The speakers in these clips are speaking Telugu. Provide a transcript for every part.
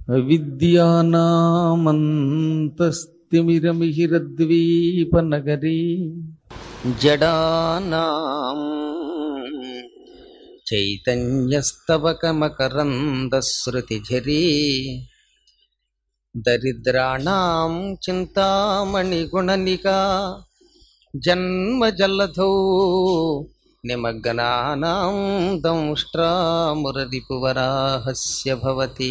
అవిద్యానామంతస్తిమిరమిహిరద్వీపనగరీ జడానాం చైతన్యస్తవకమకరందశ్రుతిఝరీ దరిద్రాణాం చింతామణిగుణనికా జన్మజల్లధౌ నిమగ్నానాం దంష్ట్రామురరిపువరాహస్య భవతి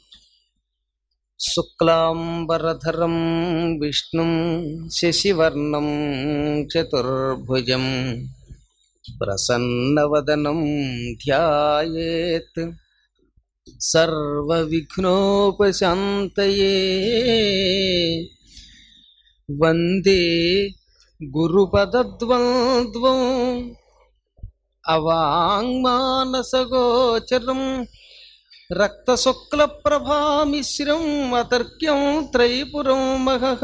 శుక్లాంబరధరం విష్ణుం శశివర్ణం చతుర్భుజం ప్రసన్నవదనం ధ్యాయేత్ సర్వవిఘ్నోపశాంతయే వందే గురుపదద్వంద్వం అవాంగ్మానసగోచరం రక్తశుక్లప్రభామిశ్రం అతర్క్యం త్రైపురం మహః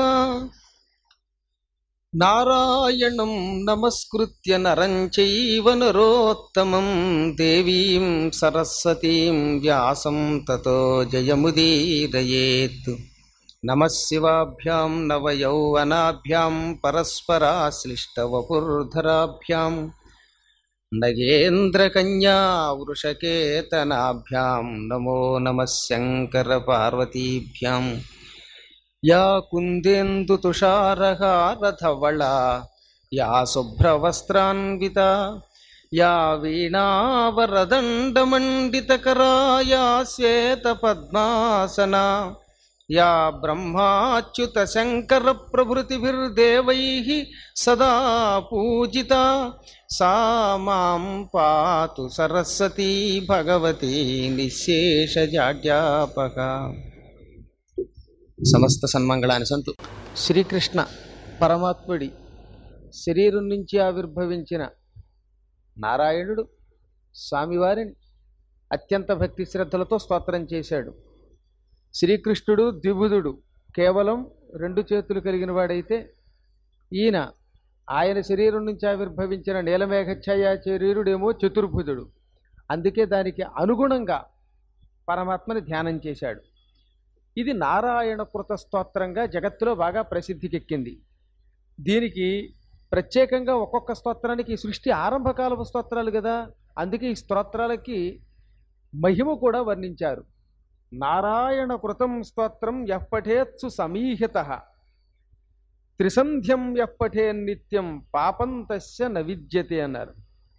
నారాయణం నమస్కృత్య నరం చైవ నరోత్తమం దేవీం సరస్వతీం వ్యాసం తతో జయముదీరయేత్ నమశివాభ్యాం నవయౌవనాభ్యాం పరస్పరాశ్లిష్టవపుర్ధరాభ్యాం నగేంద్రకన్యా వృషకేతనాభ్యాం నమో నమః శంకరపార్వతీభ్యాం యా కుందేందుతుషారహారధవళా యా శుభ్రవస్త్రాన్వితా యా వీణావరదండమండితకరా యా శ్వేతపద్మాసనా యా బ్రహ్మాచ్యుతశంకరప్రభృతిభిర్దేవైः సదా పూజితా సా మాం పాతు సరస్వతీ భగవతి నిశేషజాడ్యాపక సమస్త సన్మంగళాన్ని సంతు శ్రీకృష్ణ పరమాత్ముడి శరీరం నుంచి ఆవిర్భవించిన నారాయణుడు స్వామివారిని అత్యంత భక్తి శ్రద్ధలతో స్తోత్రం చేశాడు శ్రీకృష్ణుడు ద్విబుధుడు కేవలం రెండు చేతులు కలిగిన వాడైతే ఈయన ఆయన శరీరం నుంచి ఆవిర్భవించిన నీలమేఘఛాయాచార్యుడేమో చతుర్భుజుడు అందుకే దానికి అనుగుణంగా పరమాత్మని ధ్యానం చేశాడు ఇది నారాయణ కృత స్తోత్రంగా జగత్తులో బాగా ప్రసిద్ధికెక్కింది దీనికి ప్రత్యేకంగా ఒక్కొక్క స్తోత్రానికి ఈ సృష్టి ఆరంభకాలపు స్తోత్రాలు కదా అందుకే ఈ స్తోత్రాలకి మహిమ కూడా వర్ణించారు నారాయణ కృతం స్తోత్రం యప్పఠేత్సు సమీహిత త్రిసంధ్యం యప్పఠే నిత్యం పాపం తస్య న విద్యతే అన్నారు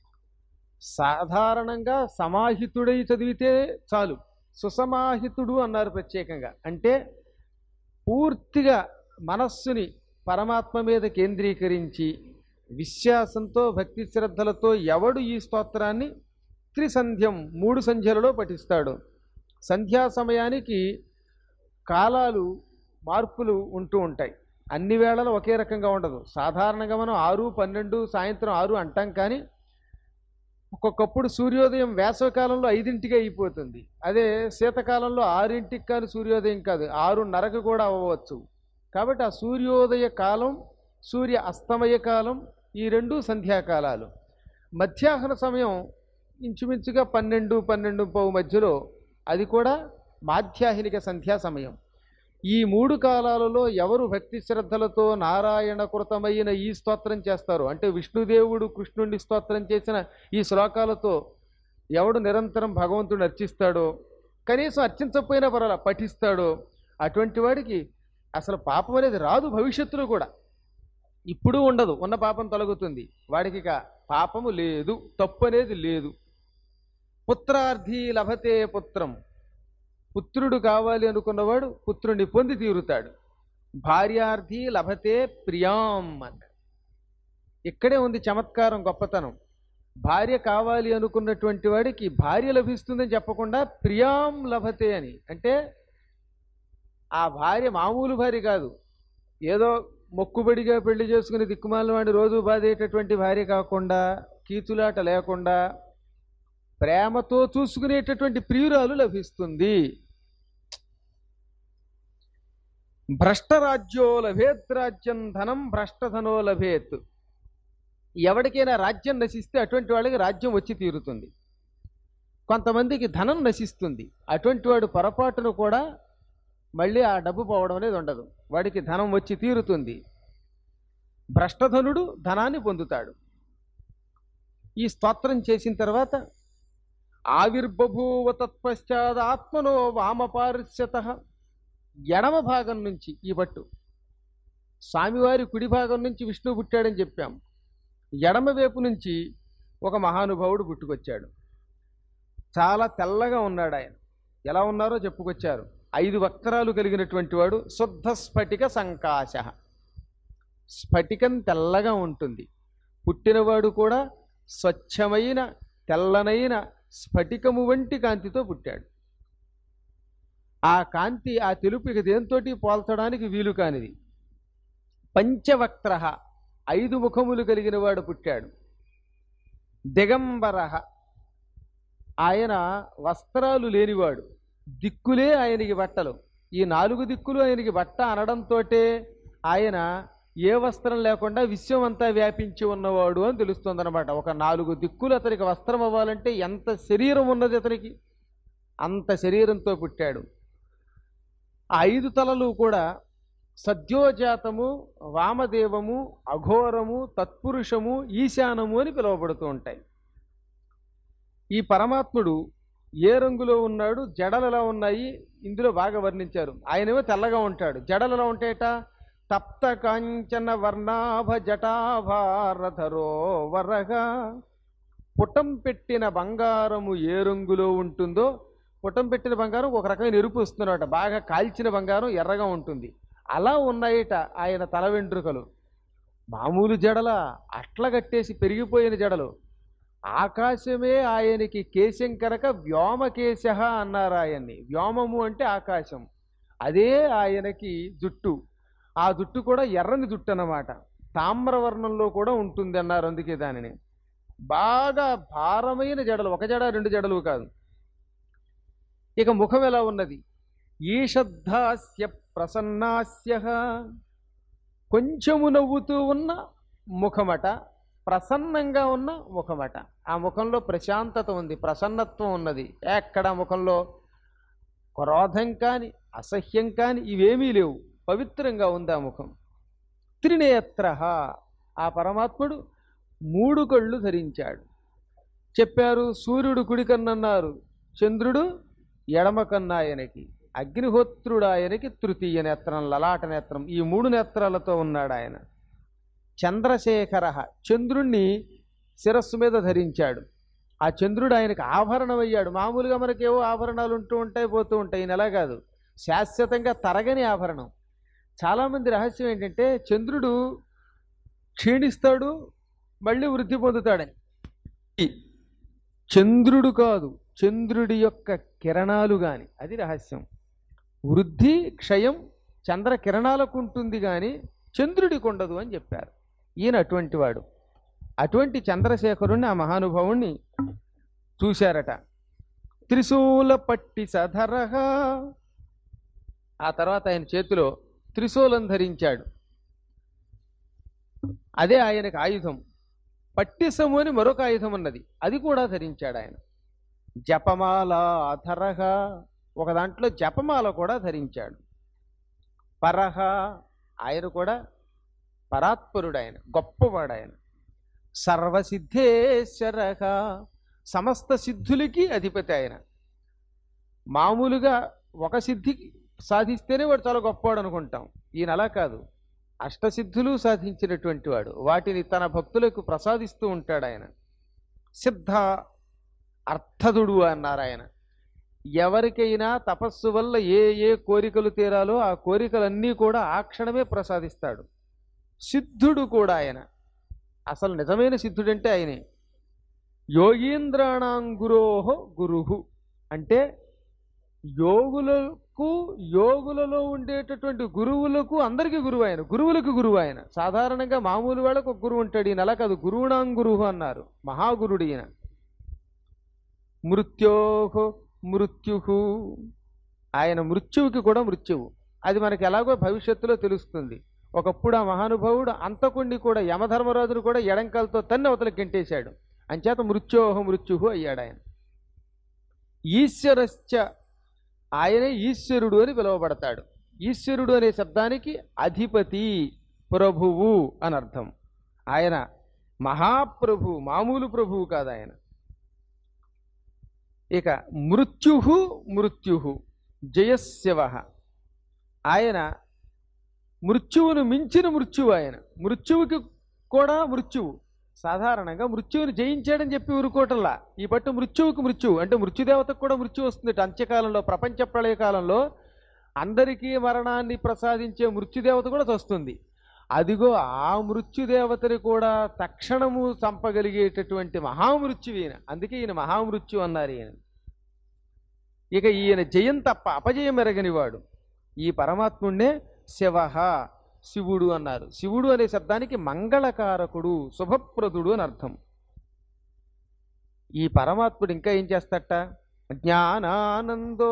సాధారణంగా సమాహితుడై చదివితే చాలు సుసమాహితుడు అన్నారు ప్రత్యేకంగా అంటే పూర్తిగా మనస్సుని పరమాత్మ మీద కేంద్రీకరించి విశ్వాసంతో భక్తి శ్రద్ధలతో ఎవడు ఈ స్తోత్రాన్ని త్రిసంధ్యం మూడు సంధ్యలలో పఠిస్తాడు సంధ్యా సమయానికి కాలాలు మార్పులు ఉంటూ ఉంటాయి అన్ని వేళలు ఒకే రకంగా ఉండదు సాధారణంగా మనం ఆరు పన్నెండు సాయంత్రం ఆరు అంటాం కానీ ఒక్కొక్కప్పుడు సూర్యోదయం వేసవికాలంలో ఐదింటికి అయిపోతుంది అదే శీతకాలంలో ఆరింటికి కానీ సూర్యోదయం కాదు ఆరున్నరకు కూడా అవ్వవచ్చు కాబట్టి ఆ సూర్యోదయ కాలం సూర్య అస్తమయ కాలం ఈ రెండు సంధ్యాకాలాలు మధ్యాహ్న సమయం ఇంచుమించుగా పన్నెండు పన్నెండు పావు మధ్యలో అది కూడా మాధ్యాహ్నిక సంధ్యా సమయం ఈ మూడు కాలాలలో ఎవరు భక్తి శ్రద్ధలతో నారాయణ కృతమైన ఈ స్తోత్రం చేస్తారు అంటే విష్ణుదేవుడు కృష్ణుడిని స్తోత్రం చేసిన ఈ శ్లోకాలతో ఎవడు నిరంతరం భగవంతుడిని అర్చిస్తాడో కనీసం అర్చించకపోయినా పర్వాలా పఠిస్తాడో అటువంటి వాడికి అసలు పాపం అనేది రాదు భవిష్యత్తులో కూడా ఇప్పుడు ఉండదు ఉన్న పాపం తొలగుతుంది వాడికి ఇక పాపము లేదు తప్పు అనేది లేదు పుత్రార్థి లభతే పుత్రం పుత్రుడు కావాలి అనుకున్నవాడు పుత్రుడిని పొంది తీరుతాడు భార్యార్థి లభతే ప్రియాం అన్నాడు ఇక్కడే ఉంది చమత్కారం గొప్పతనం భార్య కావాలి అనుకున్నటువంటి వాడికి భార్య లభిస్తుందని చెప్పకుండా ప్రియాం లభతే అని అంటే ఆ భార్య మామూలు భార్య కాదు ఏదో మొక్కుబడిగా పెళ్లి చేసుకుని దిక్కుమాల వాడి రోజు బాధేటటువంటి భార్య కాకుండా కీచులాట లేకుండా ప్రేమతో చూసుకునేటటువంటి ప్రియురాలు లభిస్తుంది భ్రష్టరాజ్యో లభేత్ రాజ్యం ధనం భ్రష్టధనో లభేత్ ఎవరికైనా రాజ్యం నశిస్తే అటువంటి వాళ్ళకి రాజ్యం వచ్చి తీరుతుంది కొంతమందికి ధనం నశిస్తుంది అటువంటి వాడు పొరపాటును కూడా మళ్ళీ ఆ డబ్బు పోవడం అనేది ఉండదు వాడికి ధనం వచ్చి తీరుతుంది భ్రష్టధనుడు ధనాన్ని పొందుతాడు ఈ స్తోత్రం చేసిన తర్వాత ఆవిర్బభూవ తత్పశ్చాత్ ఆత్మనో వామపార్శ్యత ఎడమ భాగం నుంచి ఈ పట్టు స్వామివారి కుడి భాగం నుంచి విష్ణువు పుట్టాడని చెప్పాం ఎడమ వైపు నుంచి ఒక మహానుభావుడు పుట్టుకొచ్చాడు చాలా తెల్లగా ఉన్నాడు ఆయన ఎలా ఉన్నారో చెప్పుకొచ్చారు ఐదు వక్రాలు కలిగినటువంటి వాడు శుద్ధ స్ఫటిక సంకాశ స్ఫటికం తెల్లగా ఉంటుంది పుట్టినవాడు కూడా స్వచ్ఛమైన తెల్లనైన స్ఫటికము వంటి కాంతితో పుట్టాడు ఆ కాంతి ఆ తెలుపు ఇక దేంతోటి పోల్చడానికి వీలు కానిది పంచవక్త్ర ఐదు ముఖములు కలిగిన వాడు పుట్టాడు దిగంబర ఆయన వస్త్రాలు లేనివాడు దిక్కులే ఆయనకి బట్టలు ఈ నాలుగు దిక్కులు ఆయనకి బట్ట అనడంతోటే ఆయన ఏ వస్త్రం లేకుండా విశ్వం అంతా వ్యాపించి ఉన్నవాడు అని తెలుస్తుందన్నమాట ఒక నాలుగు దిక్కులు అతనికి వస్త్రం అవ్వాలంటే ఎంత శరీరం ఉన్నది అతనికి అంత శరీరంతో పుట్టాడు ఆ ఐదు తలలు కూడా సద్యోజాతము వామదేవము అఘోరము తత్పురుషము ఈశానము అని పిలువబడుతూ ఉంటాయి ఈ పరమాత్ముడు ఏ రంగులో ఉన్నాడు జడలు ఎలా ఉన్నాయి ఇందులో బాగా వర్ణించారు ఆయనేమో తెల్లగా ఉంటాడు జడలు ఎలా ఉంటాయట తప్త కాంచన వర్ణాభ జటాభారధరో వరగా పుటం పెట్టిన బంగారము ఏ రంగులో ఉంటుందో పుటం పెట్టిన బంగారం ఒక రకమైన ఎరుపు వస్తున్నట బాగా కాల్చిన బంగారం ఎర్రగా ఉంటుంది అలా ఉన్నాయిట ఆయన తల వెంట్రుకలు మామూలు జడల అట్ల కట్టేసి పెరిగిపోయిన జడలు ఆకాశమే ఆయనకి కేశం కనుక వ్యోమకేశ అన్నారు ఆయన్ని వ్యోమము అంటే ఆకాశం అదే ఆయనకి జుట్టు ఆ జుట్టు కూడా ఎర్రని జుట్టు అన్నమాట తామ్రవర్ణంలో కూడా ఉంటుంది అన్నారు అందుకే దానిని బాగా భారమైన జడలు ఒక జడ రెండు జడలు కాదు ఇక ముఖం ఎలా ఉన్నది ఈషద్ధాస్య ప్రసన్నాస్య కొంచెము నవ్వుతూ ఉన్న ముఖమట ప్రసన్నంగా ఉన్న ముఖమట ఆ ముఖంలో ప్రశాంతత ఉంది ప్రసన్నత్వం ఉన్నది ఎక్కడ ముఖంలో క్రోధం కాని అసహ్యం కాని ఇవేమీ లేవు పవిత్రంగా ఉంది ఆ ముఖం త్రినేత్ర ఆ పరమాత్ముడు మూడు కళ్ళు ధరించాడు చెప్పారు సూర్యుడు కుడి కన్నన్నారు చంద్రుడు ఎడమ కన్నా ఆయనకి అగ్నిహోత్రుడు ఆయనకి తృతీయ నేత్రం లలాట నేత్రం ఈ మూడు నేత్రాలతో ఉన్నాడు ఆయన చంద్రశేఖర చంద్రుణ్ణి శిరస్సు మీద ధరించాడు ఆ చంద్రుడు ఆయనకు ఆభరణం అయ్యాడు మామూలుగా మనకేవో ఆభరణాలు ఉంటూ ఉంటాయి పోతూ ఉంటాయి ఈయన ఎలా కాదు శాశ్వతంగా తరగని ఆభరణం చాలామంది రహస్యం ఏంటంటే చంద్రుడు క్షీణిస్తాడు మళ్ళీ వృద్ధి పొందుతాడని చంద్రుడు కాదు చంద్రుడి యొక్క కిరణాలు గాని అది రహస్యం వృద్ధి క్షయం చంద్ర కిరణాలకు ఉంటుంది కానీ చంద్రుడికి ఉండదు అని చెప్పారు ఈయన అటువంటి వాడు అటువంటి చంద్రశేఖరుణ్ణి ఆ మహానుభావుణ్ణి చూశారట త్రిశూల పట్టి సధరహ ఆ తర్వాత ఆయన చేతిలో త్రిశూలం ధరించాడు అదే ఆయనకు ఆయుధం పట్టిసము అని మరొక ఆయుధం ఉన్నది అది కూడా ధరించాడు ఆయన జపమాల అధరహ ఒక దాంట్లో జపమాల కూడా ధరించాడు పరహ ఆయన కూడా పరాత్పరుడు ఆయన గొప్పవాడు ఆయన సర్వసిద్ధేశ్వరహ సమస్త సిద్ధులకి అధిపతి ఆయన మామూలుగా ఒక సిద్ధికి సాధిస్తేనే వాడు చాలా గొప్పవాడు అనుకుంటాం ఈయన అలా కాదు అష్టసిద్ధులు సాధించినటువంటి వాడు వాటిని తన భక్తులకు ప్రసాదిస్తూ ఉంటాడు ఆయన సిద్ధ అర్థదుడు అన్నారు ఆయన ఎవరికైనా తపస్సు వల్ల ఏ ఏ కోరికలు తీరాలో ఆ కోరికలన్నీ కూడా ఆ క్షణమే ప్రసాదిస్తాడు సిద్ధుడు కూడా ఆయన అసలు నిజమైన సిద్ధుడంటే ఆయనే యోగీంద్రాణం గురోహో గురుహు అంటే యోగులకు యోగులలో ఉండేటటువంటి గురువులకు అందరికీ గురువు ఆయన గురువులకు గురువు ఆయన సాధారణంగా మామూలు వాళ్ళకు ఒక గురువు ఉంటాడు ఈయన అలా కాదు గురువునాం గురువు అన్నారు మహాగురుడు ఈయన మృత్యోహో మృత్యు ఆయన మృత్యువుకి కూడా మృత్యువు అది మనకి ఎలాగో భవిష్యత్తులో తెలుస్తుంది ఒకప్పుడు ఆ మహానుభావుడు అంతకుండి కూడా యమధర్మరాజును కూడా ఎడంకాలతో తన్ని అవతలకి గెంటేశాడు అంచేత మృత్యోహ మృత్యు అయ్యాడు ఆయన ఈశ్వరశ్చ ఆయనే ఈశ్వరుడు అని పిలువబడతాడు ఈశ్వరుడు అనే శబ్దానికి అధిపతి ప్రభువు అని అర్థం ఆయన మహాప్రభు మామూలు ప్రభువు కాదు ఆయన ఇక మృత్యు మృత్యు జయశివ ఆయన మృత్యువును మించిన మృత్యువు ఆయన మృత్యువుకి కూడా మృత్యువు సాధారణంగా మృత్యువుని జయించాడని చెప్పి ఊరుకోవటంలా ఈ పట్టు మృత్యువుకి మృత్యువు అంటే మృత్యుదేవతకు కూడా మృత్యు వస్తుంది అంత్యకాలంలో ప్రపంచ ప్రళయ కాలంలో అందరికీ మరణాన్ని ప్రసాదించే మృత్యుదేవత కూడా వస్తుంది అదిగో ఆ మృత్యుదేవతని కూడా తక్షణము చంపగలిగేటటువంటి మహామృత్యువు ఈయన అందుకే ఈయన మహామృత్యు అన్నారు ఈయన ఇక ఈయన జయం తప్ప అపజయం ఎరగనివాడు ఈ పరమాత్ముణ్ణే శివ శివుడు అన్నారు శివుడు అనే శబ్దానికి మంగళకారకుడు శుభప్రదుడు అని అర్థం ఈ పరమాత్ముడు ఇంకా ఏం చేస్తట జ్ఞానానందో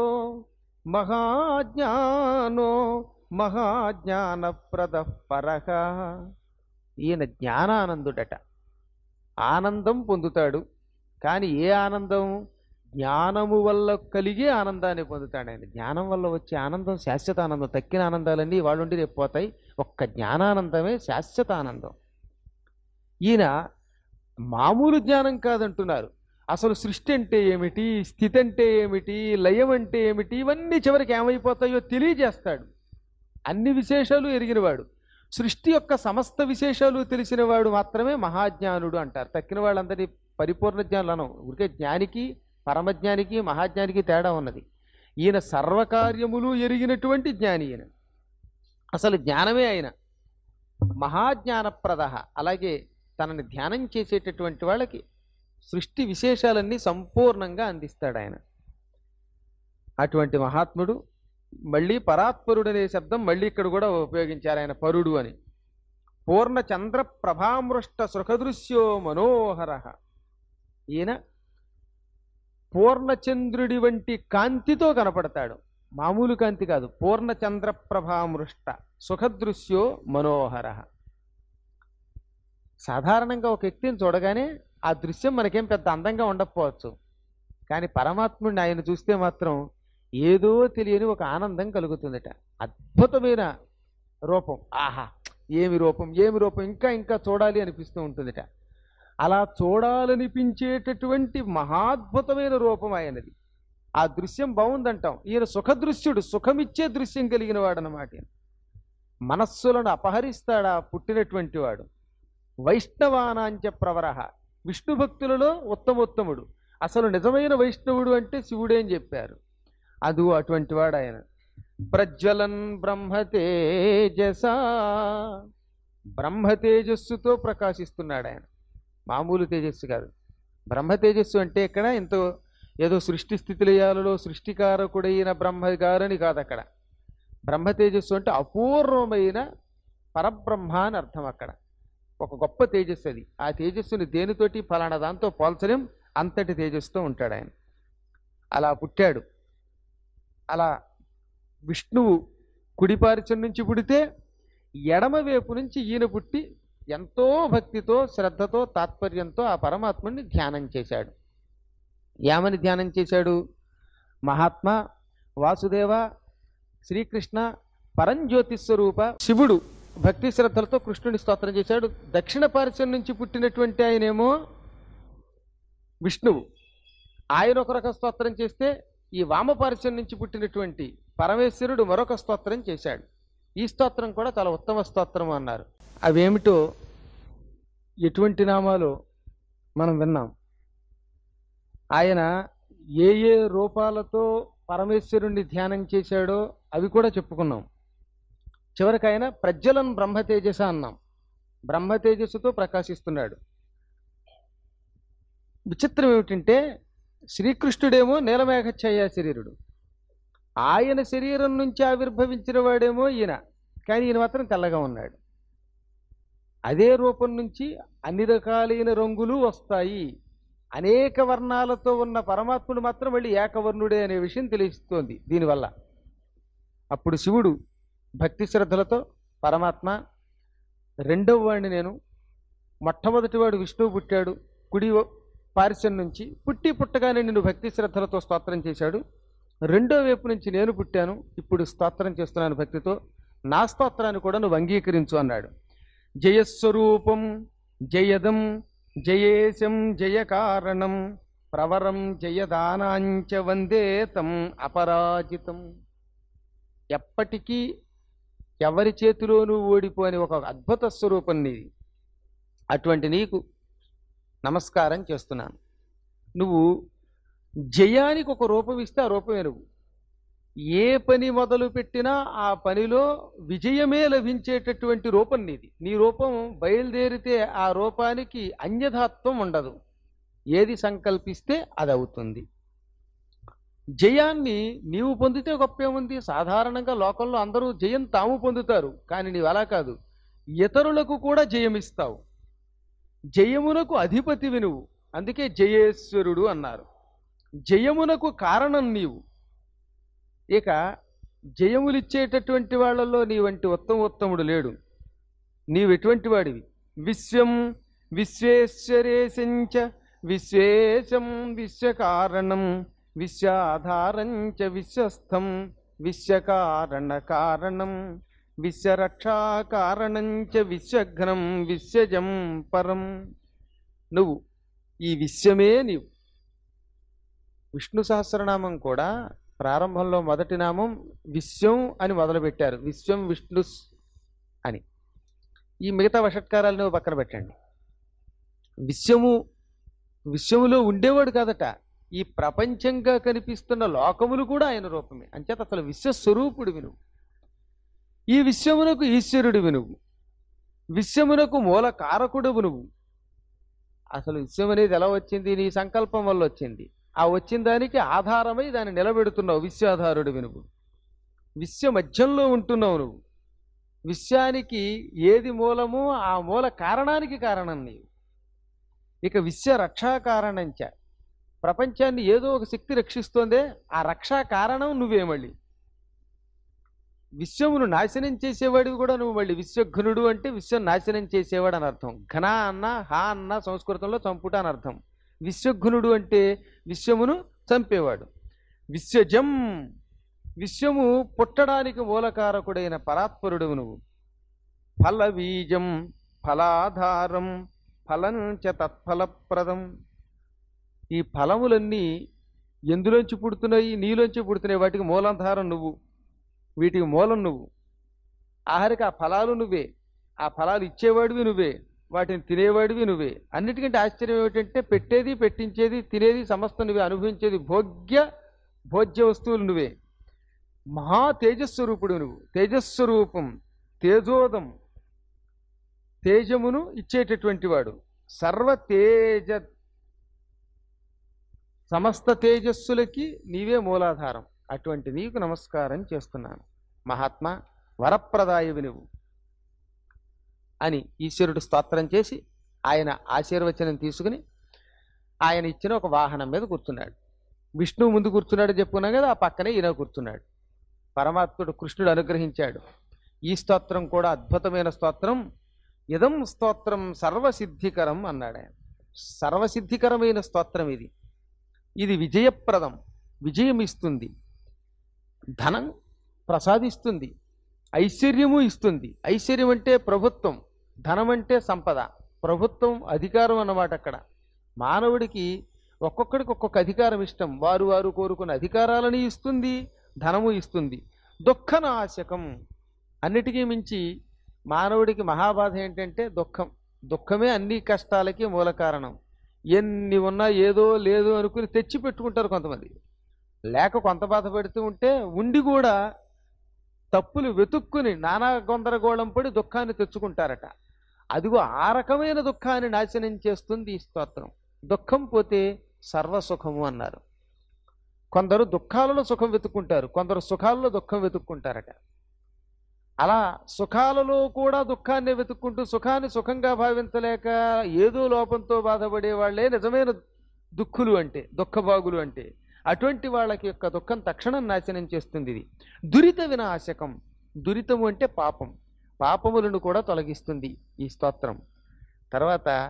మహాజ్ఞానో మహాజ్ఞానప్రద పరహ ఈయన జ్ఞానానందుడట ఆనందం పొందుతాడు కానీ ఏ ఆనందం జ్ఞానము వల్ల కలిగే ఆనందాన్ని పొందుతాడు ఆయన జ్ఞానం వల్ల వచ్చే ఆనందం శాశ్వత ఆనందం తక్కిన ఆనందాలన్నీ వాళ్ళుండి రేపు పోతాయి ఒక్క జ్ఞానానందమే శాశ్వత ఆనందం ఈయన మామూలు జ్ఞానం కాదంటున్నారు అసలు సృష్టి అంటే ఏమిటి స్థితి అంటే ఏమిటి లయం అంటే ఏమిటి ఇవన్నీ చివరికి ఏమైపోతాయో తెలియజేస్తాడు అన్ని విశేషాలు ఎరిగినవాడు సృష్టి యొక్క సమస్త విశేషాలు తెలిసినవాడు మాత్రమే మహాజ్ఞానుడు అంటారు తక్కిన వాళ్ళందరి పరిపూర్ణ జ్ఞానులు అనం ఊరికే జ్ఞానికి పరమజ్ఞానికి మహాజ్ఞానికి తేడా ఉన్నది ఈయన సర్వకార్యములు ఎరిగినటువంటి జ్ఞాని ఈయన అసలు జ్ఞానమే ఆయన మహాజ్ఞానప్రద అలాగే తనని ధ్యానం చేసేటటువంటి వాళ్ళకి సృష్టి విశేషాలన్నీ సంపూర్ణంగా అందిస్తాడు ఆయన అటువంటి మహాత్ముడు మళ్ళీ పరాత్పరుడు అనే శబ్దం మళ్ళీ ఇక్కడ కూడా ఉపయోగించారు ఆయన పరుడు అని పూర్ణ చంద్ర ప్రభామృష్ట సుఖదృశ్యో మనోహర ఈయన పూర్ణచంద్రుడి వంటి కాంతితో కనపడతాడు మామూలు కాంతి కాదు పూర్ణచంద్ర ప్రభామృష్ట సుఖదృశ్యో మనోహర సాధారణంగా ఒక వ్యక్తిని చూడగానే ఆ దృశ్యం మనకేం పెద్ద అందంగా ఉండకపోవచ్చు కానీ పరమాత్ముడిని ఆయన చూస్తే మాత్రం ఏదో తెలియని ఒక ఆనందం కలుగుతుందట అద్భుతమైన రూపం ఆహా ఏమి రూపం ఏమి రూపం ఇంకా ఇంకా చూడాలి అనిపిస్తూ ఉంటుందట అలా చూడాలనిపించేటటువంటి మహాద్భుతమైన రూపం ఆయనది ఆ దృశ్యం బాగుందంటాం ఈయన సుఖదృశ్యుడు సుఖమిచ్చే దృశ్యం కలిగిన వాడు అనమాట మనస్సులను అపహరిస్తాడా పుట్టినటువంటి వాడు వైష్ణవానాంచ ప్రవరహ విష్ణు భక్తులలో ఉత్తమోత్తముడు అసలు నిజమైన వైష్ణవుడు అంటే శివుడే అని చెప్పారు అదు అటువంటి వాడు ఆయన ప్రజ్వలన్ బ్రహ్మతేజస బ్రహ్మ తేజస్సుతో ప్రకాశిస్తున్నాడు ఆయన మామూలు తేజస్సు కాదు బ్రహ్మ తేజస్సు అంటే ఇక్కడ ఎంతో ఏదో సృష్టి స్థితిలయాలలో సృష్టికారకుడైన బ్రహ్మగారని కాదు అక్కడ బ్రహ్మ తేజస్సు అంటే అపూర్వమైన పరబ్రహ్మ అని అర్థం అక్కడ ఒక గొప్ప తేజస్సు అది ఆ తేజస్సుని దేనితోటి ఫలానా దాంతో పోల్చలేం అంతటి తేజస్సుతో ఉంటాడు ఆయన అలా పుట్టాడు అలా విష్ణువు కుడిపారిచం నుంచి పుడితే ఎడమ వైపు నుంచి ఈయన పుట్టి ఎంతో భక్తితో శ్రద్ధతో తాత్పర్యంతో ఆ పరమాత్ముడిని ధ్యానం చేశాడు ఏమని ధ్యానం చేశాడు మహాత్మా వాసుదేవ శ్రీకృష్ణ పరంజ్యోతి స్వరూప శివుడు భక్తి శ్రద్ధలతో కృష్ణుని స్తోత్రం చేశాడు దక్షిణ పారిశ్యం నుంచి పుట్టినటువంటి ఆయనేమో విష్ణువు ఆయన ఒక రక స్తోత్రం చేస్తే ఈ వామపారిశ్యం నుంచి పుట్టినటువంటి పరమేశ్వరుడు మరొక స్తోత్రం చేశాడు ఈ స్తోత్రం కూడా చాలా ఉత్తమ స్తోత్రం అన్నారు అవేమిటో ఎటువంటి నామాలు మనం విన్నాం ఆయన ఏ ఏ రూపాలతో పరమేశ్వరుణ్ణి ధ్యానం చేశాడో అవి కూడా చెప్పుకున్నాం చివరికి ఆయన ప్రజ్వలన్ బ్రహ్మ తేజస అన్నాం బ్రహ్మ తేజస్సుతో ప్రకాశిస్తున్నాడు విచిత్రం ఏమిటంటే శ్రీకృష్ణుడేమో నీలమేఘఛాయ శరీరుడు ఆయన శరీరం నుంచి ఆవిర్భవించిన వాడేమో ఈయన కానీ ఈయన మాత్రం తెల్లగా ఉన్నాడు అదే రూపం నుంచి అన్ని రకాలైన రంగులు వస్తాయి అనేక వర్ణాలతో ఉన్న పరమాత్ముడు మాత్రం మళ్ళీ ఏకవర్ణుడే అనే విషయం తెలుస్తోంది దీనివల్ల అప్పుడు శివుడు భక్తి శ్రద్ధలతో పరమాత్మ రెండవ వాడిని నేను మొట్టమొదటి వాడు విష్ణువు పుట్టాడు కుడి పారిశ్యం నుంచి పుట్టి పుట్టగానే నిన్ను భక్తి శ్రద్ధలతో స్తోత్రం చేశాడు రెండో వైపు నుంచి నేను పుట్టాను ఇప్పుడు స్తోత్రం చేస్తున్నాను భక్తితో నా స్తోత్రాన్ని కూడా నువ్వు అంగీకరించు అన్నాడు జయస్వరూపం జయదం జయేశం జయకారణం ప్రవరం జయదానాంచ వందేతం అపరాజితం ఎప్పటికీ ఎవరి చేతిలోనూ ఓడిపోని ఒక అద్భుత స్వరూపం నీది అటువంటి నీకు నమస్కారం చేస్తున్నాను నువ్వు జయానికి ఒక రూపం ఇస్తే ఆ రూపమే నువ్వు ఏ పని మొదలు పెట్టినా ఆ పనిలో విజయమే లభించేటటువంటి రూపం నీది నీ రూపం బయలుదేరితే ఆ రూపానికి అన్యథాత్వం ఉండదు ఏది సంకల్పిస్తే అది అవుతుంది జయాన్ని నీవు పొందితే గొప్పేముంది సాధారణంగా లోకంలో అందరూ జయం తాము పొందుతారు కానీ నీవు అలా కాదు ఇతరులకు కూడా జయమిస్తావు జయమునకు అధిపతివి నువ్వు అందుకే జయేశ్వరుడు అన్నారు జయమునకు కారణం నీవు ఇక జయములిచ్చేటటువంటి వాళ్ళల్లో నీ వంటి ఉత్తమ ఉత్తముడు లేడు నీవు ఎటువంటి వాడివి విశ్వం విశ్వేశ్వరేశంచ విశ్వేశం విశ్వకారణం విశ్వాధారంచ విశ్వస్థం విశ్వకారణ కారణం విశ్వరక్షాకారణంచ విశ్వఘ్నం విశ్వజం పరం నువ్వు ఈ విశ్వమే నీవు విష్ణు సహస్రనామం కూడా ప్రారంభంలో మొదటి నామం విశ్వం అని మొదలుపెట్టారు విశ్వం విష్ణు అని ఈ మిగతా వషట్కారాలను పక్కన పెట్టండి విశ్వము విశ్వములో ఉండేవాడు కాదట ఈ ప్రపంచంగా కనిపిస్తున్న లోకములు కూడా ఆయన రూపమే అంచేత అసలు విశ్వస్వరూపుడు నువ్వు ఈ విశ్వమునకు ఈశ్వరుడివి నువ్వు విశ్వమునకు మూల కారకుడువు నువ్వు అసలు విశ్వం అనేది ఎలా వచ్చింది నీ సంకల్పం వల్ల వచ్చింది ఆ వచ్చిన దానికి ఆధారమై దాన్ని నిలబెడుతున్నావు విశ్వాధారుడివి నువ్వు విశ్వ మధ్యంలో ఉంటున్నావు నువ్వు విశ్వానికి ఏది మూలమో ఆ మూల కారణానికి కారణం నీవు ఇక విశ్వ రక్షా కారణంచ ప్రపంచాన్ని ఏదో ఒక శక్తి రక్షిస్తోందే ఆ రక్షా కారణం నువ్వే మళ్ళీ విశ్వమును నాశనం చేసేవాడివి కూడా నువ్వు మళ్ళీ విశ్వఘ్నుడు అంటే విశ్వం నాశనం చేసేవాడు అని అర్థం ఘన అన్న హా అన్న సంస్కృతంలో చంపుట అని అర్థం విశ్వఘ్నుడు అంటే విశ్వమును చంపేవాడు విశ్వజం విశ్వము పుట్టడానికి మూలకారకుడైన పరాత్పరుడు నువ్వు ఫల బీజం ఫలాధారం ఫలం చ తత్ఫలప్రదం ఈ ఫలములన్నీ ఎందులోంచి పుడుతున్నాయి నీలోంచి పుడుతున్నాయి వాటికి మూలాధారం నువ్వు వీటికి మూలం నువ్వు ఆఖరికి ఆ ఫలాలు నువ్వే ఆ ఫలాలు ఇచ్చేవాడివి నువ్వే వాటిని తినేవాడివి నువ్వే అన్నిటికంటే ఆశ్చర్యం ఏమిటంటే పెట్టేది పెట్టించేది తినేది సమస్త నువ్వే అనుభవించేది భోగ్య భోజ్య వస్తువులు నువ్వే మహా తేజస్వరూపుడు నువ్వు తేజస్వరూపం తేజోదం తేజమును ఇచ్చేటటువంటి వాడు సర్వ తేజ సమస్త తేజస్సులకి నీవే మూలాధారం అటువంటి నీకు నమస్కారం చేస్తున్నాను మహాత్మా వరప్రదాయవి నువ్వు అని ఈశ్వరుడు స్తోత్రం చేసి ఆయన ఆశీర్వచనం తీసుకుని ఆయన ఇచ్చిన ఒక వాహనం మీద కూర్చున్నాడు విష్ణువు ముందు కూర్చున్నాడు చెప్పుకున్నాం కదా ఆ పక్కనే ఈయన కూర్చున్నాడు పరమాత్ముడు కృష్ణుడు అనుగ్రహించాడు ఈ స్తోత్రం కూడా అద్భుతమైన స్తోత్రం ఇదం స్తోత్రం సర్వసిద్ధికరం అన్నాడు ఆయన సర్వసిద్ధికరమైన స్తోత్రం ఇది ఇది విజయప్రదం విజయం ఇస్తుంది ధనం ప్రసాదిస్తుంది ఐశ్వర్యము ఇస్తుంది ఐశ్వర్యం అంటే ప్రభుత్వం ధనం అంటే సంపద ప్రభుత్వం అధికారం అన్నమాట అక్కడ మానవుడికి ఒక్కొక్కడికి ఒక్కొక్క అధికారం ఇష్టం వారు వారు కోరుకున్న అధికారాలని ఇస్తుంది ధనము ఇస్తుంది దుఃఖనాశకం అన్నిటికీ మించి మానవుడికి మహాబాధ ఏంటంటే దుఃఖం దుఃఖమే అన్ని కష్టాలకి మూల కారణం ఎన్ని ఉన్నా ఏదో లేదో అనుకుని తెచ్చి పెట్టుకుంటారు కొంతమంది లేక కొంత బాధ పెడుతూ ఉంటే ఉండి కూడా తప్పులు వెతుక్కుని నానా గందరగోళం పడి దుఃఖాన్ని తెచ్చుకుంటారట అదిగో ఆ రకమైన దుఃఖాన్ని నాశనం చేస్తుంది ఈ స్తోత్రం దుఃఖం పోతే సర్వసుఖము అన్నారు కొందరు దుఃఖాలలో సుఖం వెతుక్కుంటారు కొందరు సుఖాలలో దుఃఖం వెతుక్కుంటారట అలా సుఖాలలో కూడా దదుఃఖాన్ని వెతుక్కుంటూ సుఖాన్ని సుఖంగా భావించలేక ఏదో లోపంతో బాధపడే వాళ్ళే నిజమైన దుఃఖులు అంటే దుఃఖభాగులు అంటే అటువంటి వాళ్ళకి యొక్క దుఃఖం తక్షణం నాశనం చేస్తుంది ఇది దురిత వినాశకం దురితము అంటే పాపం పాపములను కూడా తొలగిస్తుంది ఈ స్తోత్రం తర్వాత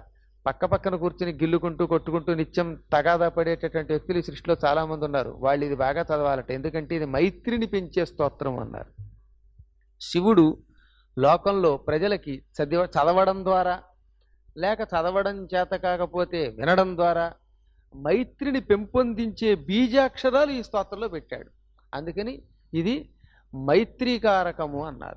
పక్క పక్కన కూర్చుని గిల్లుకుంటూ కొట్టుకుంటూ నిత్యం తగాదా పడేటటువంటి వ్యక్తులు ఈ సృష్టిలో చాలా మంది ఉన్నారు వాళ్ళు ఇది బాగా చదవాలట ఎందుకంటే ఇది మైత్రిని పెంచే స్తోత్రం అన్నారు శివుడు లోకంలో ప్రజలకి చదివ చదవడం ద్వారా లేక చదవడం చేత కాకపోతే వినడం ద్వారా మైత్రిని పెంపొందించే బీజాక్షరాలు ఈ స్తోత్రంలో పెట్టాడు అందుకని ఇది మైత్రీకారకము అన్నారు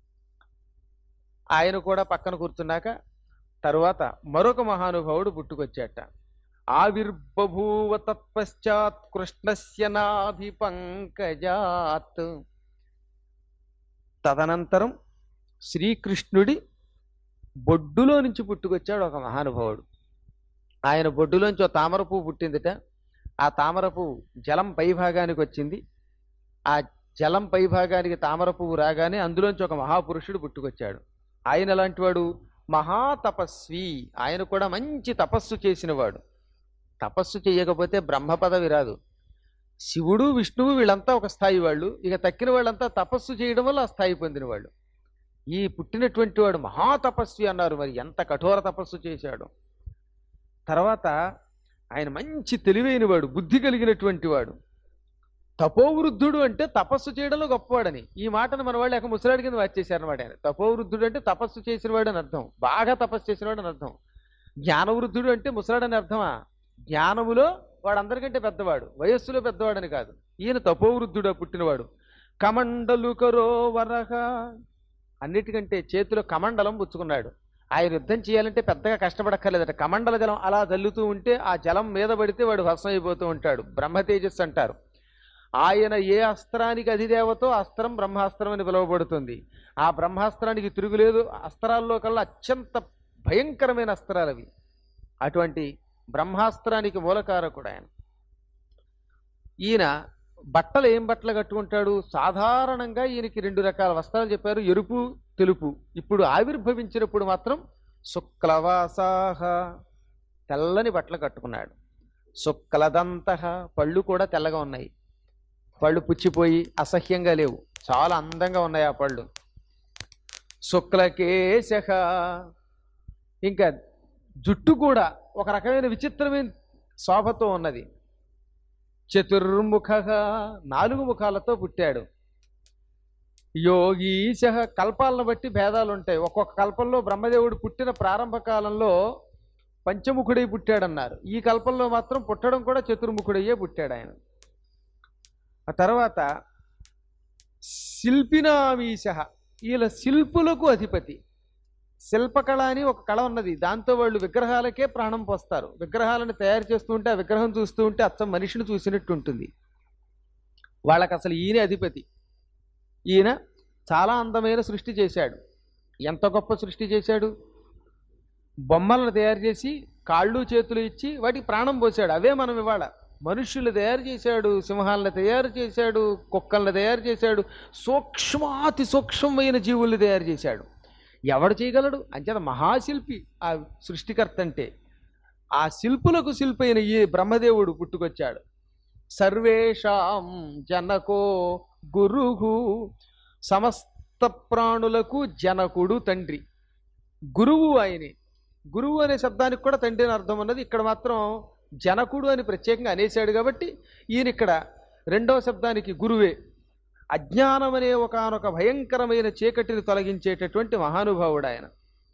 ఆయన కూడా పక్కన కూర్చున్నాక తరువాత మరొక మహానుభావుడు పుట్టుకొచ్చాట ఆవిర్బభూవ తత్పశ్చాత్ కృష్ణస్య నాభి పంకజాత్ తదనంతరం శ్రీకృష్ణుడి బొడ్డులో నుంచి పుట్టుకొచ్చాడు ఒక మహానుభావుడు ఆయన బొడ్డులోంచి ఒక తామర పువ్వు పుట్టిందిట ఆ తామర పువ్వు జలం పైభాగానికి వచ్చింది ఆ జలం పైభాగానికి తామర పువ్వు రాగానే అందులోంచి ఒక మహాపురుషుడు పుట్టుకొచ్చాడు ఆయన లాంటి వాడు మహాతపస్వి ఆయన కూడా మంచి తపస్సు చేసినవాడు తపస్సు చేయకపోతే బ్రహ్మ పదవి రాదు శివుడు విష్ణువు వీళ్ళంతా ఒక స్థాయి వాళ్ళు ఇక తక్కిన వాళ్ళంతా తపస్సు చేయడం వల్ల ఆ స్థాయి పొందిన వాళ్ళు ఈ పుట్టినటువంటి వాడు మహాతపస్వి అన్నారు మరి ఎంత కఠోర తపస్సు చేశాడు తర్వాత ఆయన మంచి తెలివైన వాడు బుద్ధి కలిగినటువంటి వాడు తపోవృద్ధుడు అంటే తపస్సు చేయడంలో గొప్పవాడని ఈ మాటను మన వాళ్ళు ఎక్క ముసలాడి కింద వచ్చేసారనమాట ఆయన తపోవృద్ధుడు అంటే తపస్సు చేసినవాడు అని అర్థం బాగా తపస్సు చేసినవాడు అని అర్థం జ్ఞానవృద్ధుడు అంటే ముసలాడు అని అర్థమా జ్ఞానములో వాడు అందరికంటే పెద్దవాడు వయస్సులో పెద్దవాడని కాదు ఈయన తపోవృద్ధుడు పుట్టినవాడు కమండలు కరో వరహ అన్నిటికంటే చేతిలో కమండలం పుచ్చుకున్నాడు ఆయన యుద్ధం చేయాలంటే పెద్దగా కష్టపడక్కర్లేదట కమండల జలం అలా జల్లుతూ ఉంటే ఆ జలం మీద పడితే వాడు భస్మం అయిపోతూ ఉంటాడు బ్రహ్మ తేజస్సు అంటారు ఆయన ఏ అస్త్రానికి అధిదేవతో అస్త్రం బ్రహ్మాస్త్రం అని పిలువబడుతుంది ఆ బ్రహ్మాస్త్రానికి తిరుగులేదు అస్త్రాల్లో కల్లా అత్యంత భయంకరమైన అస్త్రాలు అవి అటువంటి బ్రహ్మాస్త్రానికి మూలకారకుడు ఆయన ఈయన బట్టలు ఏం బట్టలు కట్టుకుంటాడు సాధారణంగా ఈయనకి రెండు రకాల వస్త్రాలు చెప్పారు ఎరుపు తెలుపు ఇప్పుడు ఆవిర్భవించినప్పుడు మాత్రం శుక్లవాసాహ తెల్లని బట్టలు కట్టుకున్నాడు శుక్లదంత పళ్ళు కూడా తెల్లగా ఉన్నాయి పళ్ళు పుచ్చిపోయి అసహ్యంగా లేవు చాలా అందంగా ఉన్నాయి ఆ పళ్ళు శుక్లకేశ ఇంకా జుట్టు కూడా ఒక రకమైన విచిత్రమైన శోభతో ఉన్నది చతుర్ముఖ నాలుగు ముఖాలతో పుట్టాడు యోగీశ కల్పాలను బట్టి భేదాలు ఉంటాయి ఒక్కొక్క కల్పంలో బ్రహ్మదేవుడు పుట్టిన ప్రారంభ కాలంలో పంచముఖుడై పుట్టాడన్నారు ఈ కల్పంలో మాత్రం పుట్టడం కూడా చతుర్ముఖుడయ్యే పుట్టాడు ఆయన ఆ తర్వాత శిల్పినామీశ వీళ్ళ శిల్పులకు అధిపతి శిల్పకళ అని ఒక కళ ఉన్నది దాంతో వాళ్ళు విగ్రహాలకే ప్రాణం పోస్తారు విగ్రహాలను తయారు చేస్తూ ఉంటే ఆ విగ్రహం చూస్తూ ఉంటే అచ్చం మనిషిని చూసినట్టు ఉంటుంది వాళ్ళకి అసలు ఈయన అధిపతి ఈయన చాలా అందమైన సృష్టి చేశాడు ఎంత గొప్ప సృష్టి చేశాడు బొమ్మలను తయారు చేసి కాళ్ళు చేతులు ఇచ్చి వాటికి ప్రాణం పోసాడు అవే మనం ఇవాళ మనుష్యులు తయారు చేశాడు సింహాలను తయారు చేశాడు కుక్కలను తయారు చేశాడు సూక్ష్మాతి సూక్ష్మమైన జీవుల్ని తయారు చేశాడు ఎవడు చేయగలడు అంచేత మహాశిల్పి ఆ సృష్టికర్త అంటే ఆ శిల్పులకు శిల్పైన ఈ బ్రహ్మదేవుడు పుట్టుకొచ్చాడు సర్వేషాం జనకో గురుహు సమస్త ప్రాణులకు జనకుడు తండ్రి గురువు ఆయనే గురువు అనే శబ్దానికి కూడా తండ్రి అని అర్థం ఉన్నది ఇక్కడ మాత్రం జనకుడు అని ప్రత్యేకంగా అనేశాడు కాబట్టి ఈయన ఇక్కడ రెండవ శబ్దానికి గురువే అజ్ఞానం అనే ఒకనొక భయంకరమైన చీకటిని తొలగించేటటువంటి మహానుభావుడు ఆయన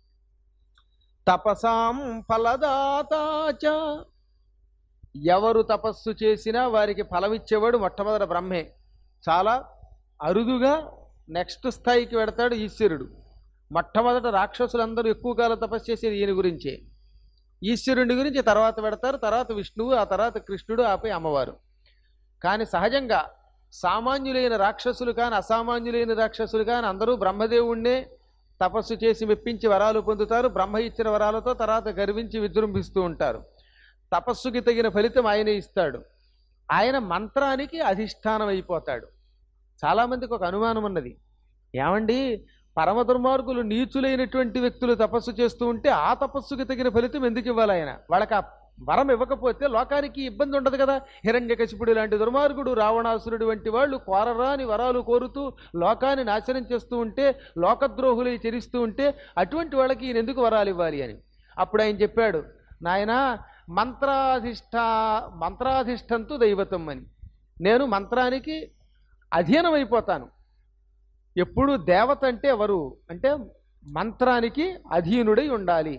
తపసాం ఫలదాతాచ ఎవరు తపస్సు చేసినా వారికి ఫలమిచ్చేవాడు మొట్టమొదటి బ్రహ్మే చాలా అరుదుగా నెక్స్ట్ స్థాయికి వెడతాడు ఈశ్వరుడు మొట్టమొదట రాక్షసులందరూ ఎక్కువ కాలం తపస్సు చేసేది ఈయన గురించే ఈశ్వరుని గురించి తర్వాత పెడతారు తర్వాత విష్ణువు ఆ తర్వాత కృష్ణుడు ఆపై అమ్మవారు కానీ సహజంగా సామాన్యులైన రాక్షసులు కానీ అసామాన్యులైన రాక్షసులు కానీ అందరూ బ్రహ్మదేవుణ్ణే తపస్సు చేసి మెప్పించి వరాలు పొందుతారు బ్రహ్మ ఇచ్చిన వరాలతో తర్వాత గర్వించి విజృంభిస్తూ ఉంటారు తపస్సుకి తగిన ఫలితం ఆయనే ఇస్తాడు ఆయన మంత్రానికి అధిష్టానం అయిపోతాడు చాలామందికి ఒక అనుమానం ఉన్నది ఏమండి పరమ దుర్మార్గులు నీచులైనటువంటి వ్యక్తులు తపస్సు చేస్తూ ఉంటే ఆ తపస్సుకి తగిన ఫలితం ఎందుకు ఇవ్వాలి ఆయన వాళ్ళకి ఆ వరం ఇవ్వకపోతే లోకానికి ఇబ్బంది ఉండదు కదా హిరణ్యకశిపుడు లాంటి దుర్మార్గుడు రావణాసురుడు వంటి వాళ్ళు కోరరాని వరాలు కోరుతూ లోకాన్ని నాశనం చేస్తూ ఉంటే లోకద్రోహులు చరిస్తూ ఉంటే అటువంటి వాళ్ళకి ఈయన ఎందుకు వరాలు ఇవ్వాలి అని అప్పుడు ఆయన చెప్పాడు నాయన మంత్రాధిష్ట మంత్రాధిష్టంతో దైవతం అని నేను మంత్రానికి అధీనమైపోతాను ఎప్పుడు దేవత అంటే ఎవరు అంటే మంత్రానికి అధీనుడై ఉండాలి